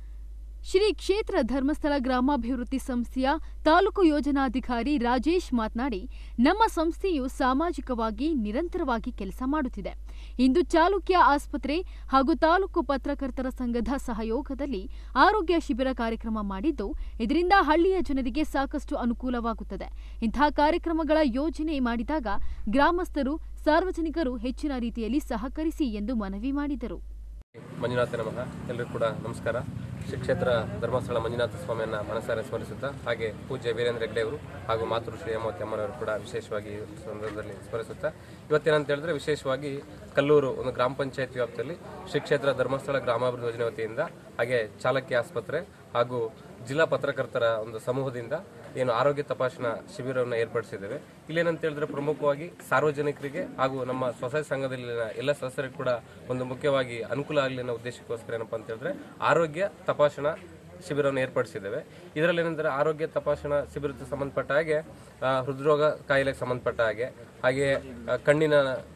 ಶ್ರೀ ಕ್ಷೇತ್ರ ಧರ್ಮಸ್ಥಳ ಗ್ರಾಮಾಭಿವೃದ್ಧಿ ಸಂಸ್ಥೆಯ ತಾಲೂಕು ಯೋಜನಾಧಿಕಾರಿ ರಾಜೇಶ್ ಮಾತನಾಡಿ ನಮ್ಮ ಸಂಸ್ಥೆಯು ಸಾಮಾಜಿಕವಾಗಿ ನಿರಂತರವಾಗಿ ಕೆಲಸ ಮಾಡುತ್ತಿದೆ ಇಂದು ಚಾಲುಕ್ಯ ಆಸ್ಪತ್ರೆ ಹಾಗೂ ತಾಲೂಕು ಪತ್ರಕರ್ತರ ಸಂಘದ ಸಹಯೋಗದಲ್ಲಿ ಆರೋಗ್ಯ ಶಿಬಿರ ಕಾರ್ಯಕ್ರಮ ಮಾಡಿದ್ದು ಇದರಿಂದ ಹಳ್ಳಿಯ ಜನರಿಗೆ ಸಾಕಷ್ಟು ಅನುಕೂಲವಾಗುತ್ತದೆ ಇಂತಹ ಕಾರ್ಯಕ್ರಮಗಳ ಯೋಜನೆ ಮಾಡಿದಾಗ ಗ್ರಾಮಸ್ಥರು ಸಾರ್ವಜನಿಕರು ಹೆಚ್ಚಿನ ರೀತಿಯಲ್ಲಿ ಸಹಕರಿಸಿ ಎಂದು ಮನವಿ ಮಾಡಿದರು ಮಂಜುನಾಥ ನಮಃ ಎಲ್ಲರಿಗೂ ಕೂಡ ನಮಸ್ಕಾರ ಶ್ರೀ ಕ್ಷೇತ್ರ ಧರ್ಮಸ್ಥಳ ಮಂಜುನಾಥ ಸ್ವಾಮಿಯನ್ನು ಮನಸಾರೆ ಸ್ಮರಿಸುತ್ತಾ ಹಾಗೆ ಪೂಜ್ಯ ವೀರೇಂದ್ರ ಹೆಗ್ಡೆ ಅವರು ಹಾಗೂ ಮಾತೃ ಶ್ರೀ ಹೇಮಾವತಿ ಅಮ್ಮನವರು ಕೂಡ ವಿಶೇಷವಾಗಿ ಈ ಸಂದರ್ಭದಲ್ಲಿ ಸ್ಮರಿಸುತ್ತಾ ಇವತ್ತೇನಂತ ಹೇಳಿದ್ರೆ ವಿಶೇಷವಾಗಿ ಕಲ್ಲೂರು ಒಂದು ಗ್ರಾಮ ಪಂಚಾಯತ್ ವ್ಯಾಪ್ತಿಯಲ್ಲಿ ಶ್ರೀ ಕ್ಷೇತ್ರ ಧರ್ಮಸ್ಥಳ ಗ್ರಾಮಾಭಿವೃದ್ಧಿ ಯೋಜನೆ ವತಿಯಿಂದ ಹಾಗೆ ಚಾಲಕ್ಯ ಆಸ್ಪತ್ರೆ ಹಾಗೂ ಜಿಲ್ಲಾ ಪತ್ರಕರ್ತರ ಒಂದು ಸಮೂಹದಿಂದ ಏನು ಆರೋಗ್ಯ ತಪಾಸಣಾ ಶಿಬಿರವನ್ನು ಏರ್ಪಡಿಸಿದ್ದೇವೆ ಇಲ್ಲೇನಂತ ಹೇಳಿದ್ರೆ ಪ್ರಮುಖವಾಗಿ ಸಾರ್ವಜನಿಕರಿಗೆ ಹಾಗೂ ನಮ್ಮ ಸ್ವಸಹಾಯ ಸಂಘದಲ್ಲಿನ ಎಲ್ಲ ಸದಸ್ಯರಿಗೆ ಕೂಡ ಒಂದು ಮುಖ್ಯವಾಗಿ ಅನುಕೂಲ ಆಗಲಿ ಅನ್ನೋ ಉದ್ದೇಶಕ್ಕೋಸ್ಕರ ಏನಪ್ಪ ಅಂತ ಹೇಳಿದ್ರೆ ಆರೋಗ್ಯ ತಪಾಸಣಾ ಶಿಬಿರವನ್ನು ಏರ್ಪಡಿಸಿದ್ದೇವೆ ಇದರಲ್ಲಿ ಏನಂದರೆ ಆರೋಗ್ಯ ತಪಾಸಣಾ ಶಿಬಿರಕ್ಕೆ ಸಂಬಂಧಪಟ್ಟ ಹಾಗೆ ಆ, ಹೃದ್ರೋಗ ಕಾಯಿಲೆಗೆ ಸಂಬಂಧಪಟ್ಟ ಹಾಗೆ ಹಾಗೆ ಆ, ಕಣ್ಣಿನ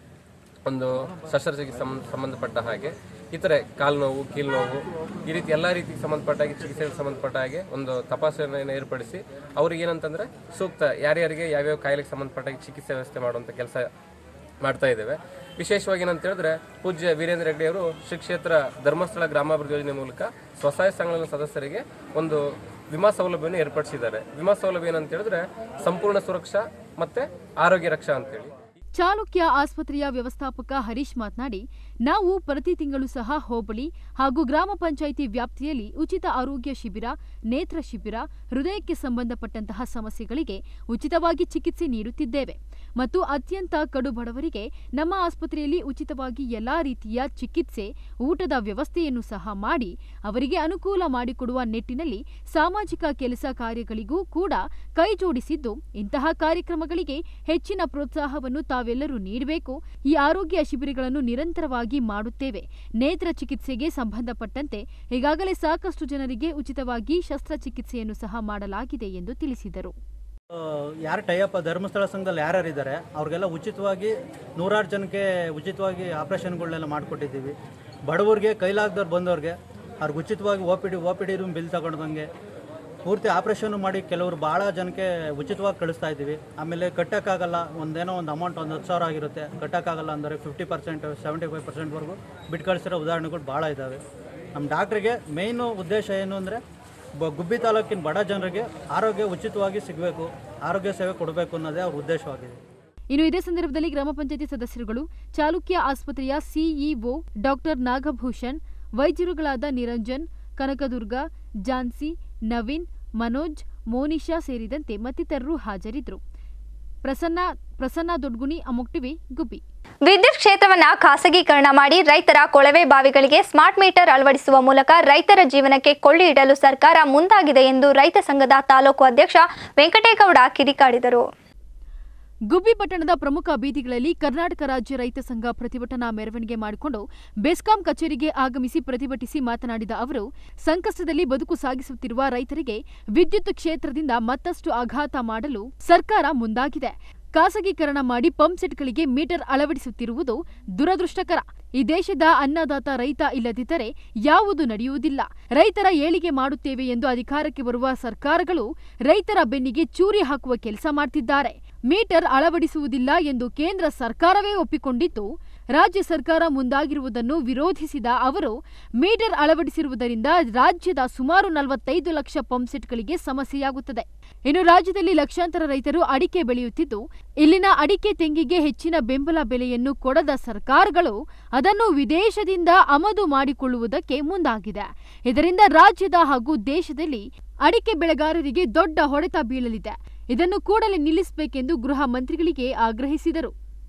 ಒಂದು ಶಸ್ತ್ರಚಿಕಿತ್ಸೆ ಸಂಬಂಧ ಸಂಬಂಧಪಟ್ಟ ಹಾಗೆ ಇತರೆ ಕಾಲು ನೋವು ಕೀಲು ನೋವು ಈ ರೀತಿ ಎಲ್ಲ ರೀತಿಗೆ ಸಂಬಂಧಪಟ್ಟ ಹಾಗೆ ಚಿಕಿತ್ಸೆಗೆ ಸಂಬಂಧಪಟ್ಟ ಹಾಗೆ ಒಂದು ತಪಾಸಣೆಯನ್ನು ಏರ್ಪಡಿಸಿ ಅವ್ರಿಗೆ ಏನಂತಂದರೆ ಸೂಕ್ತ ಯಾರ್ಯಾರಿಗೆ ಯಾವ್ಯಾವ ಕಾಯಿಲೆಗೆ ಸಂಬಂಧಪಟ್ಟ ಹಾಗೆ ಚಿಕಿತ್ಸೆ ವ್ಯವಸ್ಥೆ ಮಾಡುವಂಥ ಕೆಲಸ ಮಾಡ್ತಾ ಇದ್ದೇವೆ ವಿಶೇಷವಾಗಿ ಏನಂತ ಹೇಳಿದ್ರೆ ಪೂಜ್ಯ ವೀರೇಂದ್ರ ಹೆಗ್ಡೆ ಅವರು ಶ್ರೀ ಕ್ಷೇತ್ರ ಧರ್ಮಸ್ಥಳ ಗ್ರಾಮಾಭಿವೃದ್ಧಿ ಯೋಜನೆ ಮೂಲಕ ಸ್ವಸಹಾಯ ಸಂಘಗಳ ಸದಸ್ಯರಿಗೆ ಒಂದು ವಿಮಾ ಸೌಲಭ್ಯವನ್ನು ಏರ್ಪಡಿಸಿದ್ದಾರೆ ವಿಮಾ ಸೌಲಭ್ಯ ಏನಂತ ಹೇಳಿದ್ರೆ ಸಂಪೂರ್ಣ ಸುರಕ್ಷಾ ಮತ್ತೆ ಆರೋಗ್ಯ ರಕ್ಷಾ ಅಂತೇಳಿ ಚಾಲುಕ್ಯ ಆಸ್ಪತ್ರೆಯ ವ್ಯವಸ್ಥಾಪಕ ಹರೀಶ್ ಮಾತನಾಡಿ ನಾವು ಪ್ರತಿ ತಿಂಗಳು ಸಹ ಹೋಬಳಿ ಹಾಗೂ ಗ್ರಾಮ ಪಂಚಾಯಿತಿ ವ್ಯಾಪ್ತಿಯಲ್ಲಿ ಉಚಿತ ಆರೋಗ್ಯ ಶಿಬಿರ ನೇತ್ರ ಶಿಬಿರ ಹೃದಯಕ್ಕೆ ಸಂಬಂಧಪಟ್ಟಂತಹ ಸಮಸ್ಯೆಗಳಿಗೆ ಉಚಿತವಾಗಿ ಚಿಕಿತ್ಸೆ ನೀಡುತ್ತಿದ್ದೇವೆ ಮತ್ತು ಅತ್ಯಂತ ಕಡು ಬಡವರಿಗೆ ನಮ್ಮ ಆಸ್ಪತ್ರೆಯಲ್ಲಿ ಉಚಿತವಾಗಿ ಎಲ್ಲಾ ರೀತಿಯ ಚಿಕಿತ್ಸೆ ಊಟದ ವ್ಯವಸ್ಥೆಯನ್ನು ಸಹ ಮಾಡಿ ಅವರಿಗೆ ಅನುಕೂಲ ಮಾಡಿಕೊಡುವ ನಿಟ್ಟಿನಲ್ಲಿ ಸಾಮಾಜಿಕ ಕೆಲಸ ಕಾರ್ಯಗಳಿಗೂ ಕೂಡ ಕೈ ಜೋಡಿಸಿದ್ದು ಇಂತಹ ಕಾರ್ಯಕ್ರಮಗಳಿಗೆ ಹೆಚ್ಚಿನ ಪ್ರೋತ್ಸಾಹವನ್ನು ತಾವೆಲ್ಲರೂ ನೀಡಬೇಕು ಈ ಆರೋಗ್ಯ ಶಿಬಿರಗಳನ್ನು ನಿರಂತರವಾಗಿ ಮಾಡುತ್ತೇವೆ ನೇತ್ರ ಚಿಕಿತ್ಸೆಗೆ ಸಂಬಂಧಪಟ್ಟಂತೆ ಈಗಾಗಲೇ ಸಾಕಷ್ಟು ಜನರಿಗೆ ಉಚಿತವಾಗಿ ಶಸ್ತ್ರಚಿಕಿತ್ಸೆಯನ್ನು ಸಹ ಮಾಡಲಾಗಿದೆ ಎಂದು ತಿಳಿಸಿದರು ಯಾರು ಟೈಅಪ್ ಧರ್ಮಸ್ಥಳ ಸಂಘದಲ್ಲಿ ಯಾರ್ಯಾರು ಇದ್ದಾರೆ ಅವ್ರಿಗೆಲ್ಲ ಉಚಿತವಾಗಿ ನೂರಾರು ಜನಕ್ಕೆ ಉಚಿತವಾಗಿ ಆಪ್ರೇಷನ್ಗಳನ್ನೆಲ್ಲ ಮಾಡಿಕೊಟ್ಟಿದ್ದೀವಿ ಬಡವರಿಗೆ ಕೈಲಾಗದವ್ರು ಬಂದವ್ರಿಗೆ ಅವ್ರಿಗೆ ಉಚಿತವಾಗಿ O P D O P D room bill ತಗೊಂಡಂಗೆ ಪೂರ್ತಿ ಆಪ್ರೇಷನ್ ಮಾಡಿ ಕೆಲವರು ಭಾಳ ಜನಕ್ಕೆ ಉಚಿತವಾಗಿ ಕಳಿಸ್ತಾ ಇದ್ದೀವಿ ಆಮೇಲೆ ಕಟ್ಟೋಕ್ಕಾಗಲ್ಲ ಒಂದೇನೋ ಒಂದು ಅಮೌಂಟ್ ಒಂದು ಹತ್ತು ಸಾವಿರ ಆಗಿರುತ್ತೆ ಕಟ್ಟೋಕ್ಕಾಗಲ್ಲ ಅಂದರೆ ಫಿಫ್ಟಿ ಪರ್ಸೆಂಟ್ ಸೆವೆಂಟಿ ಫೈವ್ ಪರ್ಸೆಂಟ್ವರೆಗೂ ಬಿಟ್ಟು ಕಳಿಸಿರೋ ಉದಾಹರಣೆಗಳು ಭಾಳ ಇದ್ದಾವೆ ನಮ್ಮ ಡಾಕ್ಟ್ರಿಗೆ ಮೇಯ್ನು ಉದ್ದೇಶ ಏನು ಅಂದರೆ ಬ ಗುಬ್ಬಿ ತಾಲೂಕಿನ ಬಡ ಜನರಿಗೆ ಆರೋಗ್ಯ ಉಚಿತವಾಗಿ ಸಿಗಬೇಕು ಆರೋಗ್ಯ ಸೇವೆ ಕೊಡಬೇಕು ಅನ್ನೋದೇ ಅವ್ರ ಉದ್ದೇಶವಾಗಿದೆ ಇನ್ನು ಇದೇ ಸಂದರ್ಭದಲ್ಲಿ ಗ್ರಾಮ ಪಂಚಾಯತಿ ಸದಸ್ಯರುಗಳು ಚಾಲುಕ್ಯ ಆಸ್ಪತ್ರೆಯ ಸಿಇಒ ಡಾಕ್ಟರ್ ನಾಗಭೂಷಣ್ ವೈದ್ಯರುಗಳಾದ ನಿರಂಜನ್ ಕನಕದುರ್ಗ ಜಾನ್ಸಿ ನವೀನ್ ಮನೋಜ್ ಮೋನಿಶಾ ಸೇರಿದಂತೆ ಮತ್ತಿತರರು ಹಾಜರಿದ್ದರು ಪ್ರಸನ್ನ ಪ್ರಸನ್ನ ದೊಡ್ಗುಣಿ ಅಮೋಕ್ ಟಿವಿ ಗುಬ್ಬಿ ವಿದ್ಯುತ್ ಕ್ಷೇತ್ರವನ್ನ ಖಾಸಗೀಕರಣ ಮಾಡಿ ರೈತರ ಕೊಳವೆ ಬಾವಿಗಳಿಗೆ ಸ್ಮಾರ್ಟ್ ಮೀಟರ್ ಅಳವಡಿಸುವ ಮೂಲಕ ರೈತರ ಜೀವನಕ್ಕೆ ಕೊಳ್ಳಿ ಇಡಲು ಸರ್ಕಾರ ಮುಂದಾಗಿದೆ ಎಂದು ರೈತ ಸಂಘದ ತಾಲೂಕು ಅಧ್ಯಕ್ಷ ವೆಂಕಟೇಗೌಡ ಕಿಡಿಕಾಡಿದರು ಗುಬ್ಬಿ ಪಟ್ಟಣದ ಪ್ರಮುಖ ಬೀದಿಗಳಲ್ಲಿ ಕರ್ನಾಟಕ ರಾಜ್ಯ ರೈತ ಸಂಘ ಪ್ರತಿಭಟನಾ ಮೆರವಣಿಗೆ ಮಾಡಿಕೊಂಡು ಬೆಸ್ಕಾಂ ಕಚೇರಿಗೆ ಆಗಮಿಸಿ ಪ್ರತಿಭಟಿಸಿ ಮಾತನಾಡಿದ ಅವರು ಸಂಕಷ್ಟದಲ್ಲಿ ಬದುಕು ಸಾಗಿಸುತ್ತಿರುವ ರೈತರಿಗೆ ವಿದ್ಯುತ್ ಕ್ಷೇತ್ರದಿಂದ ಮತ್ತಷ್ಟು ಆಘಾತ ಮಾಡಲು ಸರ್ಕಾರ ಮುಂದಾಗಿದೆ ಖಾಸಗೀಕರಣ ಮಾಡಿ ಪಂಪ್ಸೆಟ್ಗಳಿಗೆ ಮೀಟರ್ ಅಳವಡಿಸುತ್ತಿರುವುದು ದುರದೃಷ್ಟಕರ ಈ ದೇಶದ ಅನ್ನದಾತ ರೈತ ಇಲ್ಲದಿದ್ದರೆ ಯಾವುದು ನಡೆಯುವುದಿಲ್ಲ ರೈತರ ಏಳಿಗೆ ಮಾಡುತ್ತೇವೆ ಎಂದು ಅಧಿಕಾರಕ್ಕೆ ಬರುವ ಸರ್ಕಾರಗಳು ರೈತರ ಬೆನ್ನಿಗೆ ಚೂರಿ ಹಾಕುವ ಕೆಲಸ ಮಾಡ್ತಿದ್ದಾರೆ ಮೀಟರ್ ಅಳವಡಿಸುವುದಿಲ್ಲ ಎಂದು ಕೇಂದ್ರ ಸರ್ಕಾರವೇ ಒಪ್ಪಿಕೊಂಡಿದ್ದು ರಾಜ್ಯ ಸರ್ಕಾರ ಮುಂದಾಗಿರುವುದನ್ನು ವಿರೋಧಿಸಿದ ಅವರು ಮೀಟರ್ ಅಳವಡಿಸಿರುವುದರಿಂದ ರಾಜ್ಯದ ಸುಮಾರು ನಲವತ್ತೈದು ಲಕ್ಷ ಪಂಪ್ಸೆಟ್ಗಳಿಗೆ ಸಮಸ್ಯೆಯಾಗುತ್ತದೆ ಇನ್ನು ರಾಜ್ಯದಲ್ಲಿ ಲಕ್ಷಾಂತರ ರೈತರು ಅಡಿಕೆ ಬೆಳೆಯುತ್ತಿದ್ದು ಇಲ್ಲಿನ ಅಡಿಕೆ ತೆಂಗಿಗೆ ಹೆಚ್ಚಿನ ಬೆಂಬಲ ಬೆಲೆಯನ್ನು ಕೊಡದ ಸರ್ಕಾರಗಳು ಅದನ್ನು ವಿದೇಶದಿಂದ ಆಮದು ಮಾಡಿಕೊಳ್ಳುವುದಕ್ಕೆ ಮುಂದಾಗಿದೆ ಇದರಿಂದ ರಾಜ್ಯದ ಹಾಗೂ ದೇಶದಲ್ಲಿ ಅಡಿಕೆ ಬೆಳೆಗಾರರಿಗೆ ದೊಡ್ಡ ಹೊಡೆತ ಬೀಳಲಿದೆ ಇದನ್ನು ಕೂಡಲೇ ನಿಲ್ಲಿಸಬೇಕೆಂದು ಗೃಹ ಮಂತ್ರಿಗಳಿಗೆ ಆಗ್ರಹಿಸಿದರು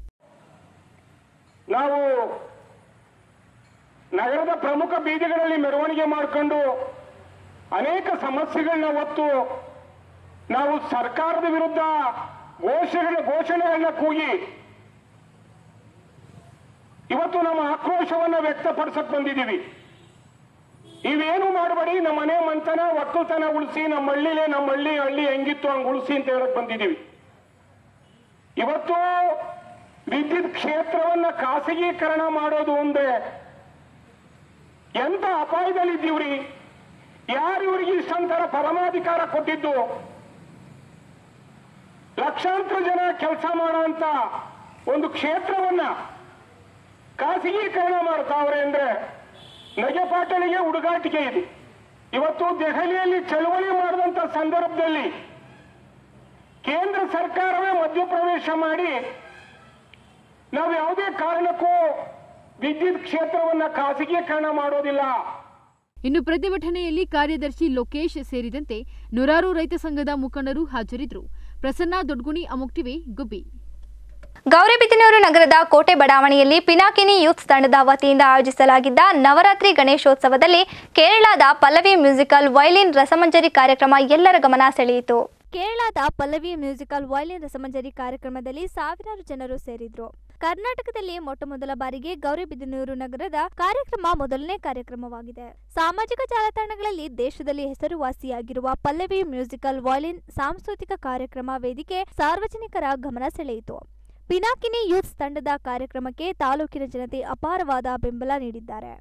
ನಾವು ನಗರದ ಪ್ರಮುಖ ಬೀದಿಗಳಲ್ಲಿ ಮೆರವಣಿಗೆ ಮಾಡಿಕೊಂಡು ಅನೇಕ ಸಮಸ್ಯೆಗಳನ್ನ ಹೊತ್ತು ನಾವು ಸರ್ಕಾರದ ವಿರುದ್ಧ ಘೋಷಣೆ ಘೋಷಣೆಗಳನ್ನ ಕೂಗಿ ಇವತ್ತು ನಮ್ಮ ಆಕ್ರೋಶವನ್ನ ವ್ಯಕ್ತಪಡಿಸಕ್ ಬಂದಿದ್ದೀವಿ ಇವೇನು ಮಾಡಬೇಡಿ ನಮ್ಮ ಮನೆ ಮಂತನ ಒಕ್ಕಲ್ತನ ಉಳಿಸಿ ನಮ್ಮ ಹಳ್ಳಿಲೇ ನಮ್ಮ ಹಳ್ಳಿ ಹಳ್ಳಿ ಹೆಂಗಿತ್ತು ಹಂಗೆ ಉಳಿಸಿ ಅಂತ ಹೇಳಕ್ ಬಂದಿದ್ದೀವಿ ಇವತ್ತು ವಿದ್ಯುತ್ ಕ್ಷೇತ್ರವನ್ನ ಖಾಸಗೀಕರಣ ಮಾಡೋದು ಅಂದ್ರೆ ಎಂತ ಅಪಾಯದಲ್ಲಿದ್ದೀವ್ರಿ ಯಾರು ಇವರಿಗೆ ಇಷ್ಟಂತರ ಪರಮಾಧಿಕಾರ ಕೊಟ್ಟಿದ್ದು ಲಕ್ಷಾಂತರ ಜನ ಕೆಲಸ ಮಾಡುವಂತ ಒಂದು ಕ್ಷೇತ್ರವನ್ನ ಖಾಸಗೀಕರಣ ಮಾಡ್ತಾವ್ರೆ ಅಂದ್ರೆ ನಗೆಪಾಟಳಿಗೆ ಹುಡುಗಾಟಿಕೆ ಇದೆ ಇವತ್ತು ದೆಹಲಿಯಲ್ಲಿ ಚಳವಳಿ ಮಾಡಿದಂತ ಸಂದರ್ಭದಲ್ಲಿ ಕೇಂದ್ರ ಸರ್ಕಾರವೇ ಮಧ್ಯಪ್ರವೇಶ ಮಾಡಿ ನಾವು ಯಾವುದೇ ಕಾರಣಕ್ಕೂ ವಿದ್ಯುತ್ ಕ್ಷೇತ್ರವನ್ನ ಖಾಸಗೀಕರಣ ಮಾಡೋದಿಲ್ಲ ಇನ್ನು ಪ್ರತಿಭಟನೆಯಲ್ಲಿ ಕಾರ್ಯದರ್ಶಿ ಲೋಕೇಶ್ ಸೇರಿದಂತೆ ನೂರಾರು ರೈತ ಸಂಘದ ಮುಖಂಡರು ಹಾಜರಿದ್ದರು ಪ್ರಸನ್ನ ದೊಡ್ಗುಣಿ ಅಮೋಕ್ ಟಿವಿ ಗುಬ್ಬಿ ಗೌರಿಬಿದನೂರು ನಗರದ ಕೋಟೆ ಬಡಾವಣೆಯಲ್ಲಿ ಪಿನಾಕಿನಿ ಯೂತ್ ತಂಡದ ವತಿಯಿಂದ ಆಯೋಜಿಸಲಾಗಿದ್ದ ನವರಾತ್ರಿ ಗಣೇಶೋತ್ಸವದಲ್ಲಿ ಕೇರಳದ ಪಲ್ಲವಿ ಮ್ಯೂಸಿಕಲ್ ವೈಲಿನ್ ರಸಮಂಜರಿ ಕಾರ್ಯಕ್ರಮ ಎಲ್ಲರ ಗಮನ ಸೆಳೆಯಿತು ಕೇರಳದ ಪಲ್ಲವಿ ಮ್ಯೂಸಿಕಲ್ ವಯಲಿನ್ ರಸಮಂಜರಿ ಕಾರ್ಯಕ್ರಮದಲ್ಲಿ ಸಾವಿರಾರು ಜನರು ಸೇರಿದ್ರು ಕರ್ನಾಟಕದಲ್ಲಿ ಮೊಟ್ಟ ಮೊದಲ ಬಾರಿಗೆ ಗೌರಿಬಿದನೂರು ನಗರದ ಕಾರ್ಯಕ್ರಮ ಮೊದಲನೇ ಕಾರ್ಯಕ್ರಮವಾಗಿದೆ ಸಾಮಾಜಿಕ ಜಾಲತಾಣಗಳಲ್ಲಿ ದೇಶದಲ್ಲಿ ಹೆಸರುವಾಸಿಯಾಗಿರುವ ಪಲ್ಲವಿ ಮ್ಯೂಸಿಕಲ್ ವಯಲಿನ್ ಸಾಂಸ್ಕೃತಿಕ ಕಾರ್ಯಕ್ರಮ ವೇದಿಕೆ ಸಾರ್ವಜನಿಕರ ಗಮನ ಸೆಳೆಯಿತು ಪಿನಾಕಿನಿ ಯೂತ್ಸ್ ತಂಡದ ಕಾರ್ಯಕ್ರಮಕ್ಕೆ ತಾಲೂಕಿನ ಜನತೆ ಅಪಾರವಾದ ಬೆಂಬಲ ನೀಡಿದ್ದಾರೆ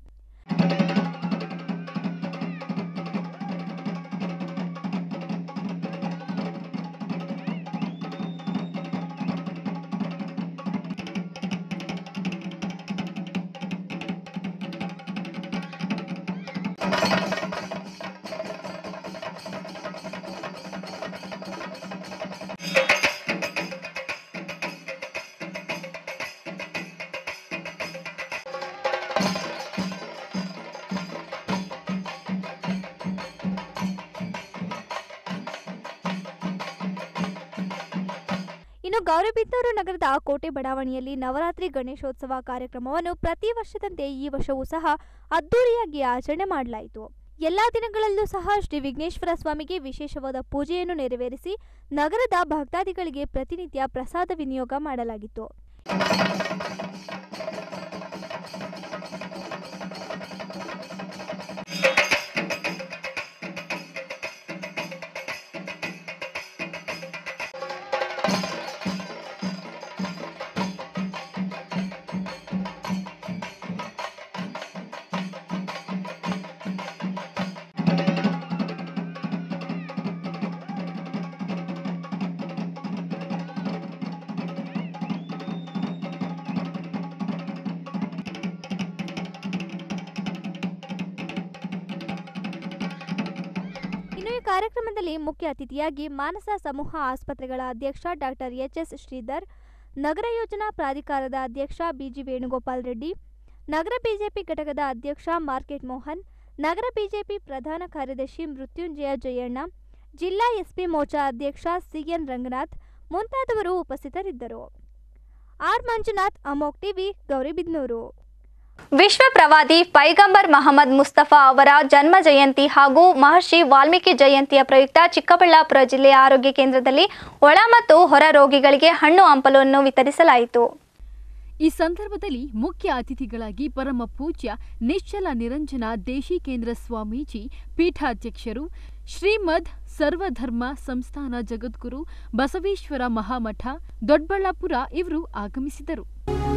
ಇನ್ನು ಗೌರಿಬಿದನೂರು ನಗರದ ಕೋಟೆ ಬಡಾವಣೆಯಲ್ಲಿ ನವರಾತ್ರಿ ಗಣೇಶೋತ್ಸವ ಕಾರ್ಯಕ್ರಮವನ್ನು ಪ್ರತಿ ವರ್ಷದಂತೆ ಈ ವರ್ಷವೂ ಸಹ ಅದ್ದೂರಿಯಾಗಿ ಆಚರಣೆ ಮಾಡಲಾಯಿತು ಎಲ್ಲಾ ದಿನಗಳಲ್ಲೂ ಸಹ ಶ್ರೀ ವಿಘ್ನೇಶ್ವರ ಸ್ವಾಮಿಗೆ ವಿಶೇಷವಾದ ಪೂಜೆಯನ್ನು ನೆರವೇರಿಸಿ ನಗರದ ಭಕ್ತಾದಿಗಳಿಗೆ ಪ್ರತಿನಿತ್ಯ ಪ್ರಸಾದ ವಿನಿಯೋಗ ಮಾಡಲಾಗಿತ್ತು ಇನ್ನು ಈ ಕಾರ್ಯಕ್ರಮದಲ್ಲಿ ಮುಖ್ಯ ಅತಿಥಿಯಾಗಿ ಮಾನಸ ಸಮೂಹ ಆಸ್ಪತ್ರೆಗಳ ಅಧ್ಯಕ್ಷ ಡಾಕ್ಟರ್ ಎಚ್ ಎಸ್ ಶ್ರೀಧರ್ ನಗರ ಯೋಜನಾ ಪ್ರಾಧಿಕಾರದ ಅಧ್ಯಕ್ಷ ಬಿಜಿ ವೇಣುಗೋಪಾಲ್ ರೆಡ್ಡಿ ನಗರ ಬಿಜೆಪಿ ಘಟಕದ ಅಧ್ಯಕ್ಷ ಮಾರ್ಕೆಟ್ ಮೋಹನ್ ನಗರ ಬಿಜೆಪಿ ಪ್ರಧಾನ ಕಾರ್ಯದರ್ಶಿ ಮೃತ್ಯುಂಜಯ ಜಯಣ್ಣ ಜಿಲ್ಲಾ ಎಸ್ಪಿ ಮೋರ್ಚಾ ಅಧ್ಯಕ್ಷ ಸಿಎನ್ ರಂಗನಾಥ್ ಮುಂತಾದವರು ಉಪಸ್ಥಿತರಿದ್ದರು ಆರ್ ಮಂಜುನಾಥ್ ಅಮೋಕ್ ಟಿವಿ ಗೌರಿಬಿದ್ನೂರು ವಿಶ್ವ ಪ್ರವಾದಿ ಪೈಗಂಬರ್ ಮಹಮ್ಮದ್ ಮುಸ್ತಫಾ ಅವರ ಜನ್ಮ ಜಯಂತಿ ಹಾಗೂ ಮಹರ್ಷಿ ವಾಲ್ಮೀಕಿ ಜಯಂತಿಯ ಪ್ರಯುಕ್ತ ಚಿಕ್ಕಬಳ್ಳಾಪುರ ಜಿಲ್ಲೆಯ ಆರೋಗ್ಯ ಕೇಂದ್ರದಲ್ಲಿ ಒಳ ಮತ್ತು ಹೊರ ರೋಗಿಗಳಿಗೆ ಹಣ್ಣು ಹಂಪಲನ್ನು ವಿತರಿಸಲಾಯಿತು ಈ ಸಂದರ್ಭದಲ್ಲಿ ಮುಖ್ಯ ಅತಿಥಿಗಳಾಗಿ ಪರಮ ಪೂಜ್ಯ ನಿಶ್ಚಲ ನಿರಂಜನ ದೇಶಿಕೇಂದ್ರ ಸ್ವಾಮೀಜಿ ಪೀಠಾಧ್ಯಕ್ಷರು ಶ್ರೀಮದ್ ಸರ್ವಧರ್ಮ ಸಂಸ್ಥಾನ ಜಗದ್ಗುರು ಬಸವೇಶ್ವರ ಮಹಾಮಠ ದೊಡ್ಡಬಳ್ಳಾಪುರ ಇವರು ಆಗಮಿಸಿದರು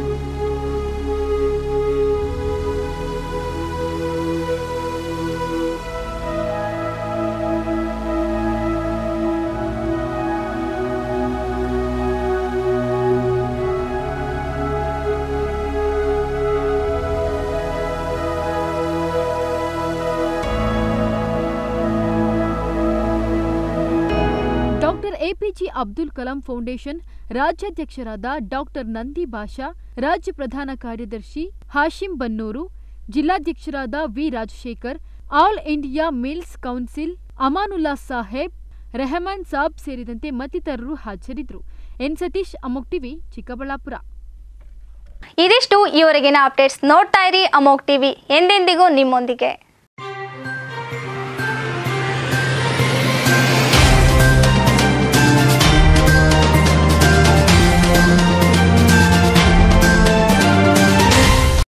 doctor APJ Abdul Kalam foundation ರಾಜ್ಯಾಧ್ಯಕ್ಷರಾದ ಡಾಕ್ಟರ್ ನಂದಿ ಭಾಷಾ ರಾಜ್ಯ ಪ್ರಧಾನ ಕಾರ್ಯದರ್ಶಿ ಹಾಶಿಂ ಬನ್ನೂರು ಜಿಲ್ಲಾಧ್ಯಕ್ಷರಾದ V Rajashekar all India mills council Amanullah Saheb Rehman Sab ಸೇರಿದಂತೆ ಮತ್ತಿತರರು ಹಾಜರಿದ್ದರು ಎನ್ ಸತೀಶ್ ಅಮೋಕ್ ಟಿವಿ ಚಿಕ್ಕಬಳ್ಳಾಪುರ ಇದಿಷ್ಟು ಈವರೆಗಿನ ಅಪ್ಡೇಟ್ಸ್ ನೋಡ್ತಾ ಇರಿ ಅಮೋಕ್ ಟಿವಿ ಎಂದೆಂದಿಗೂ ನಿಮ್ಮೊಂದಿಗೆ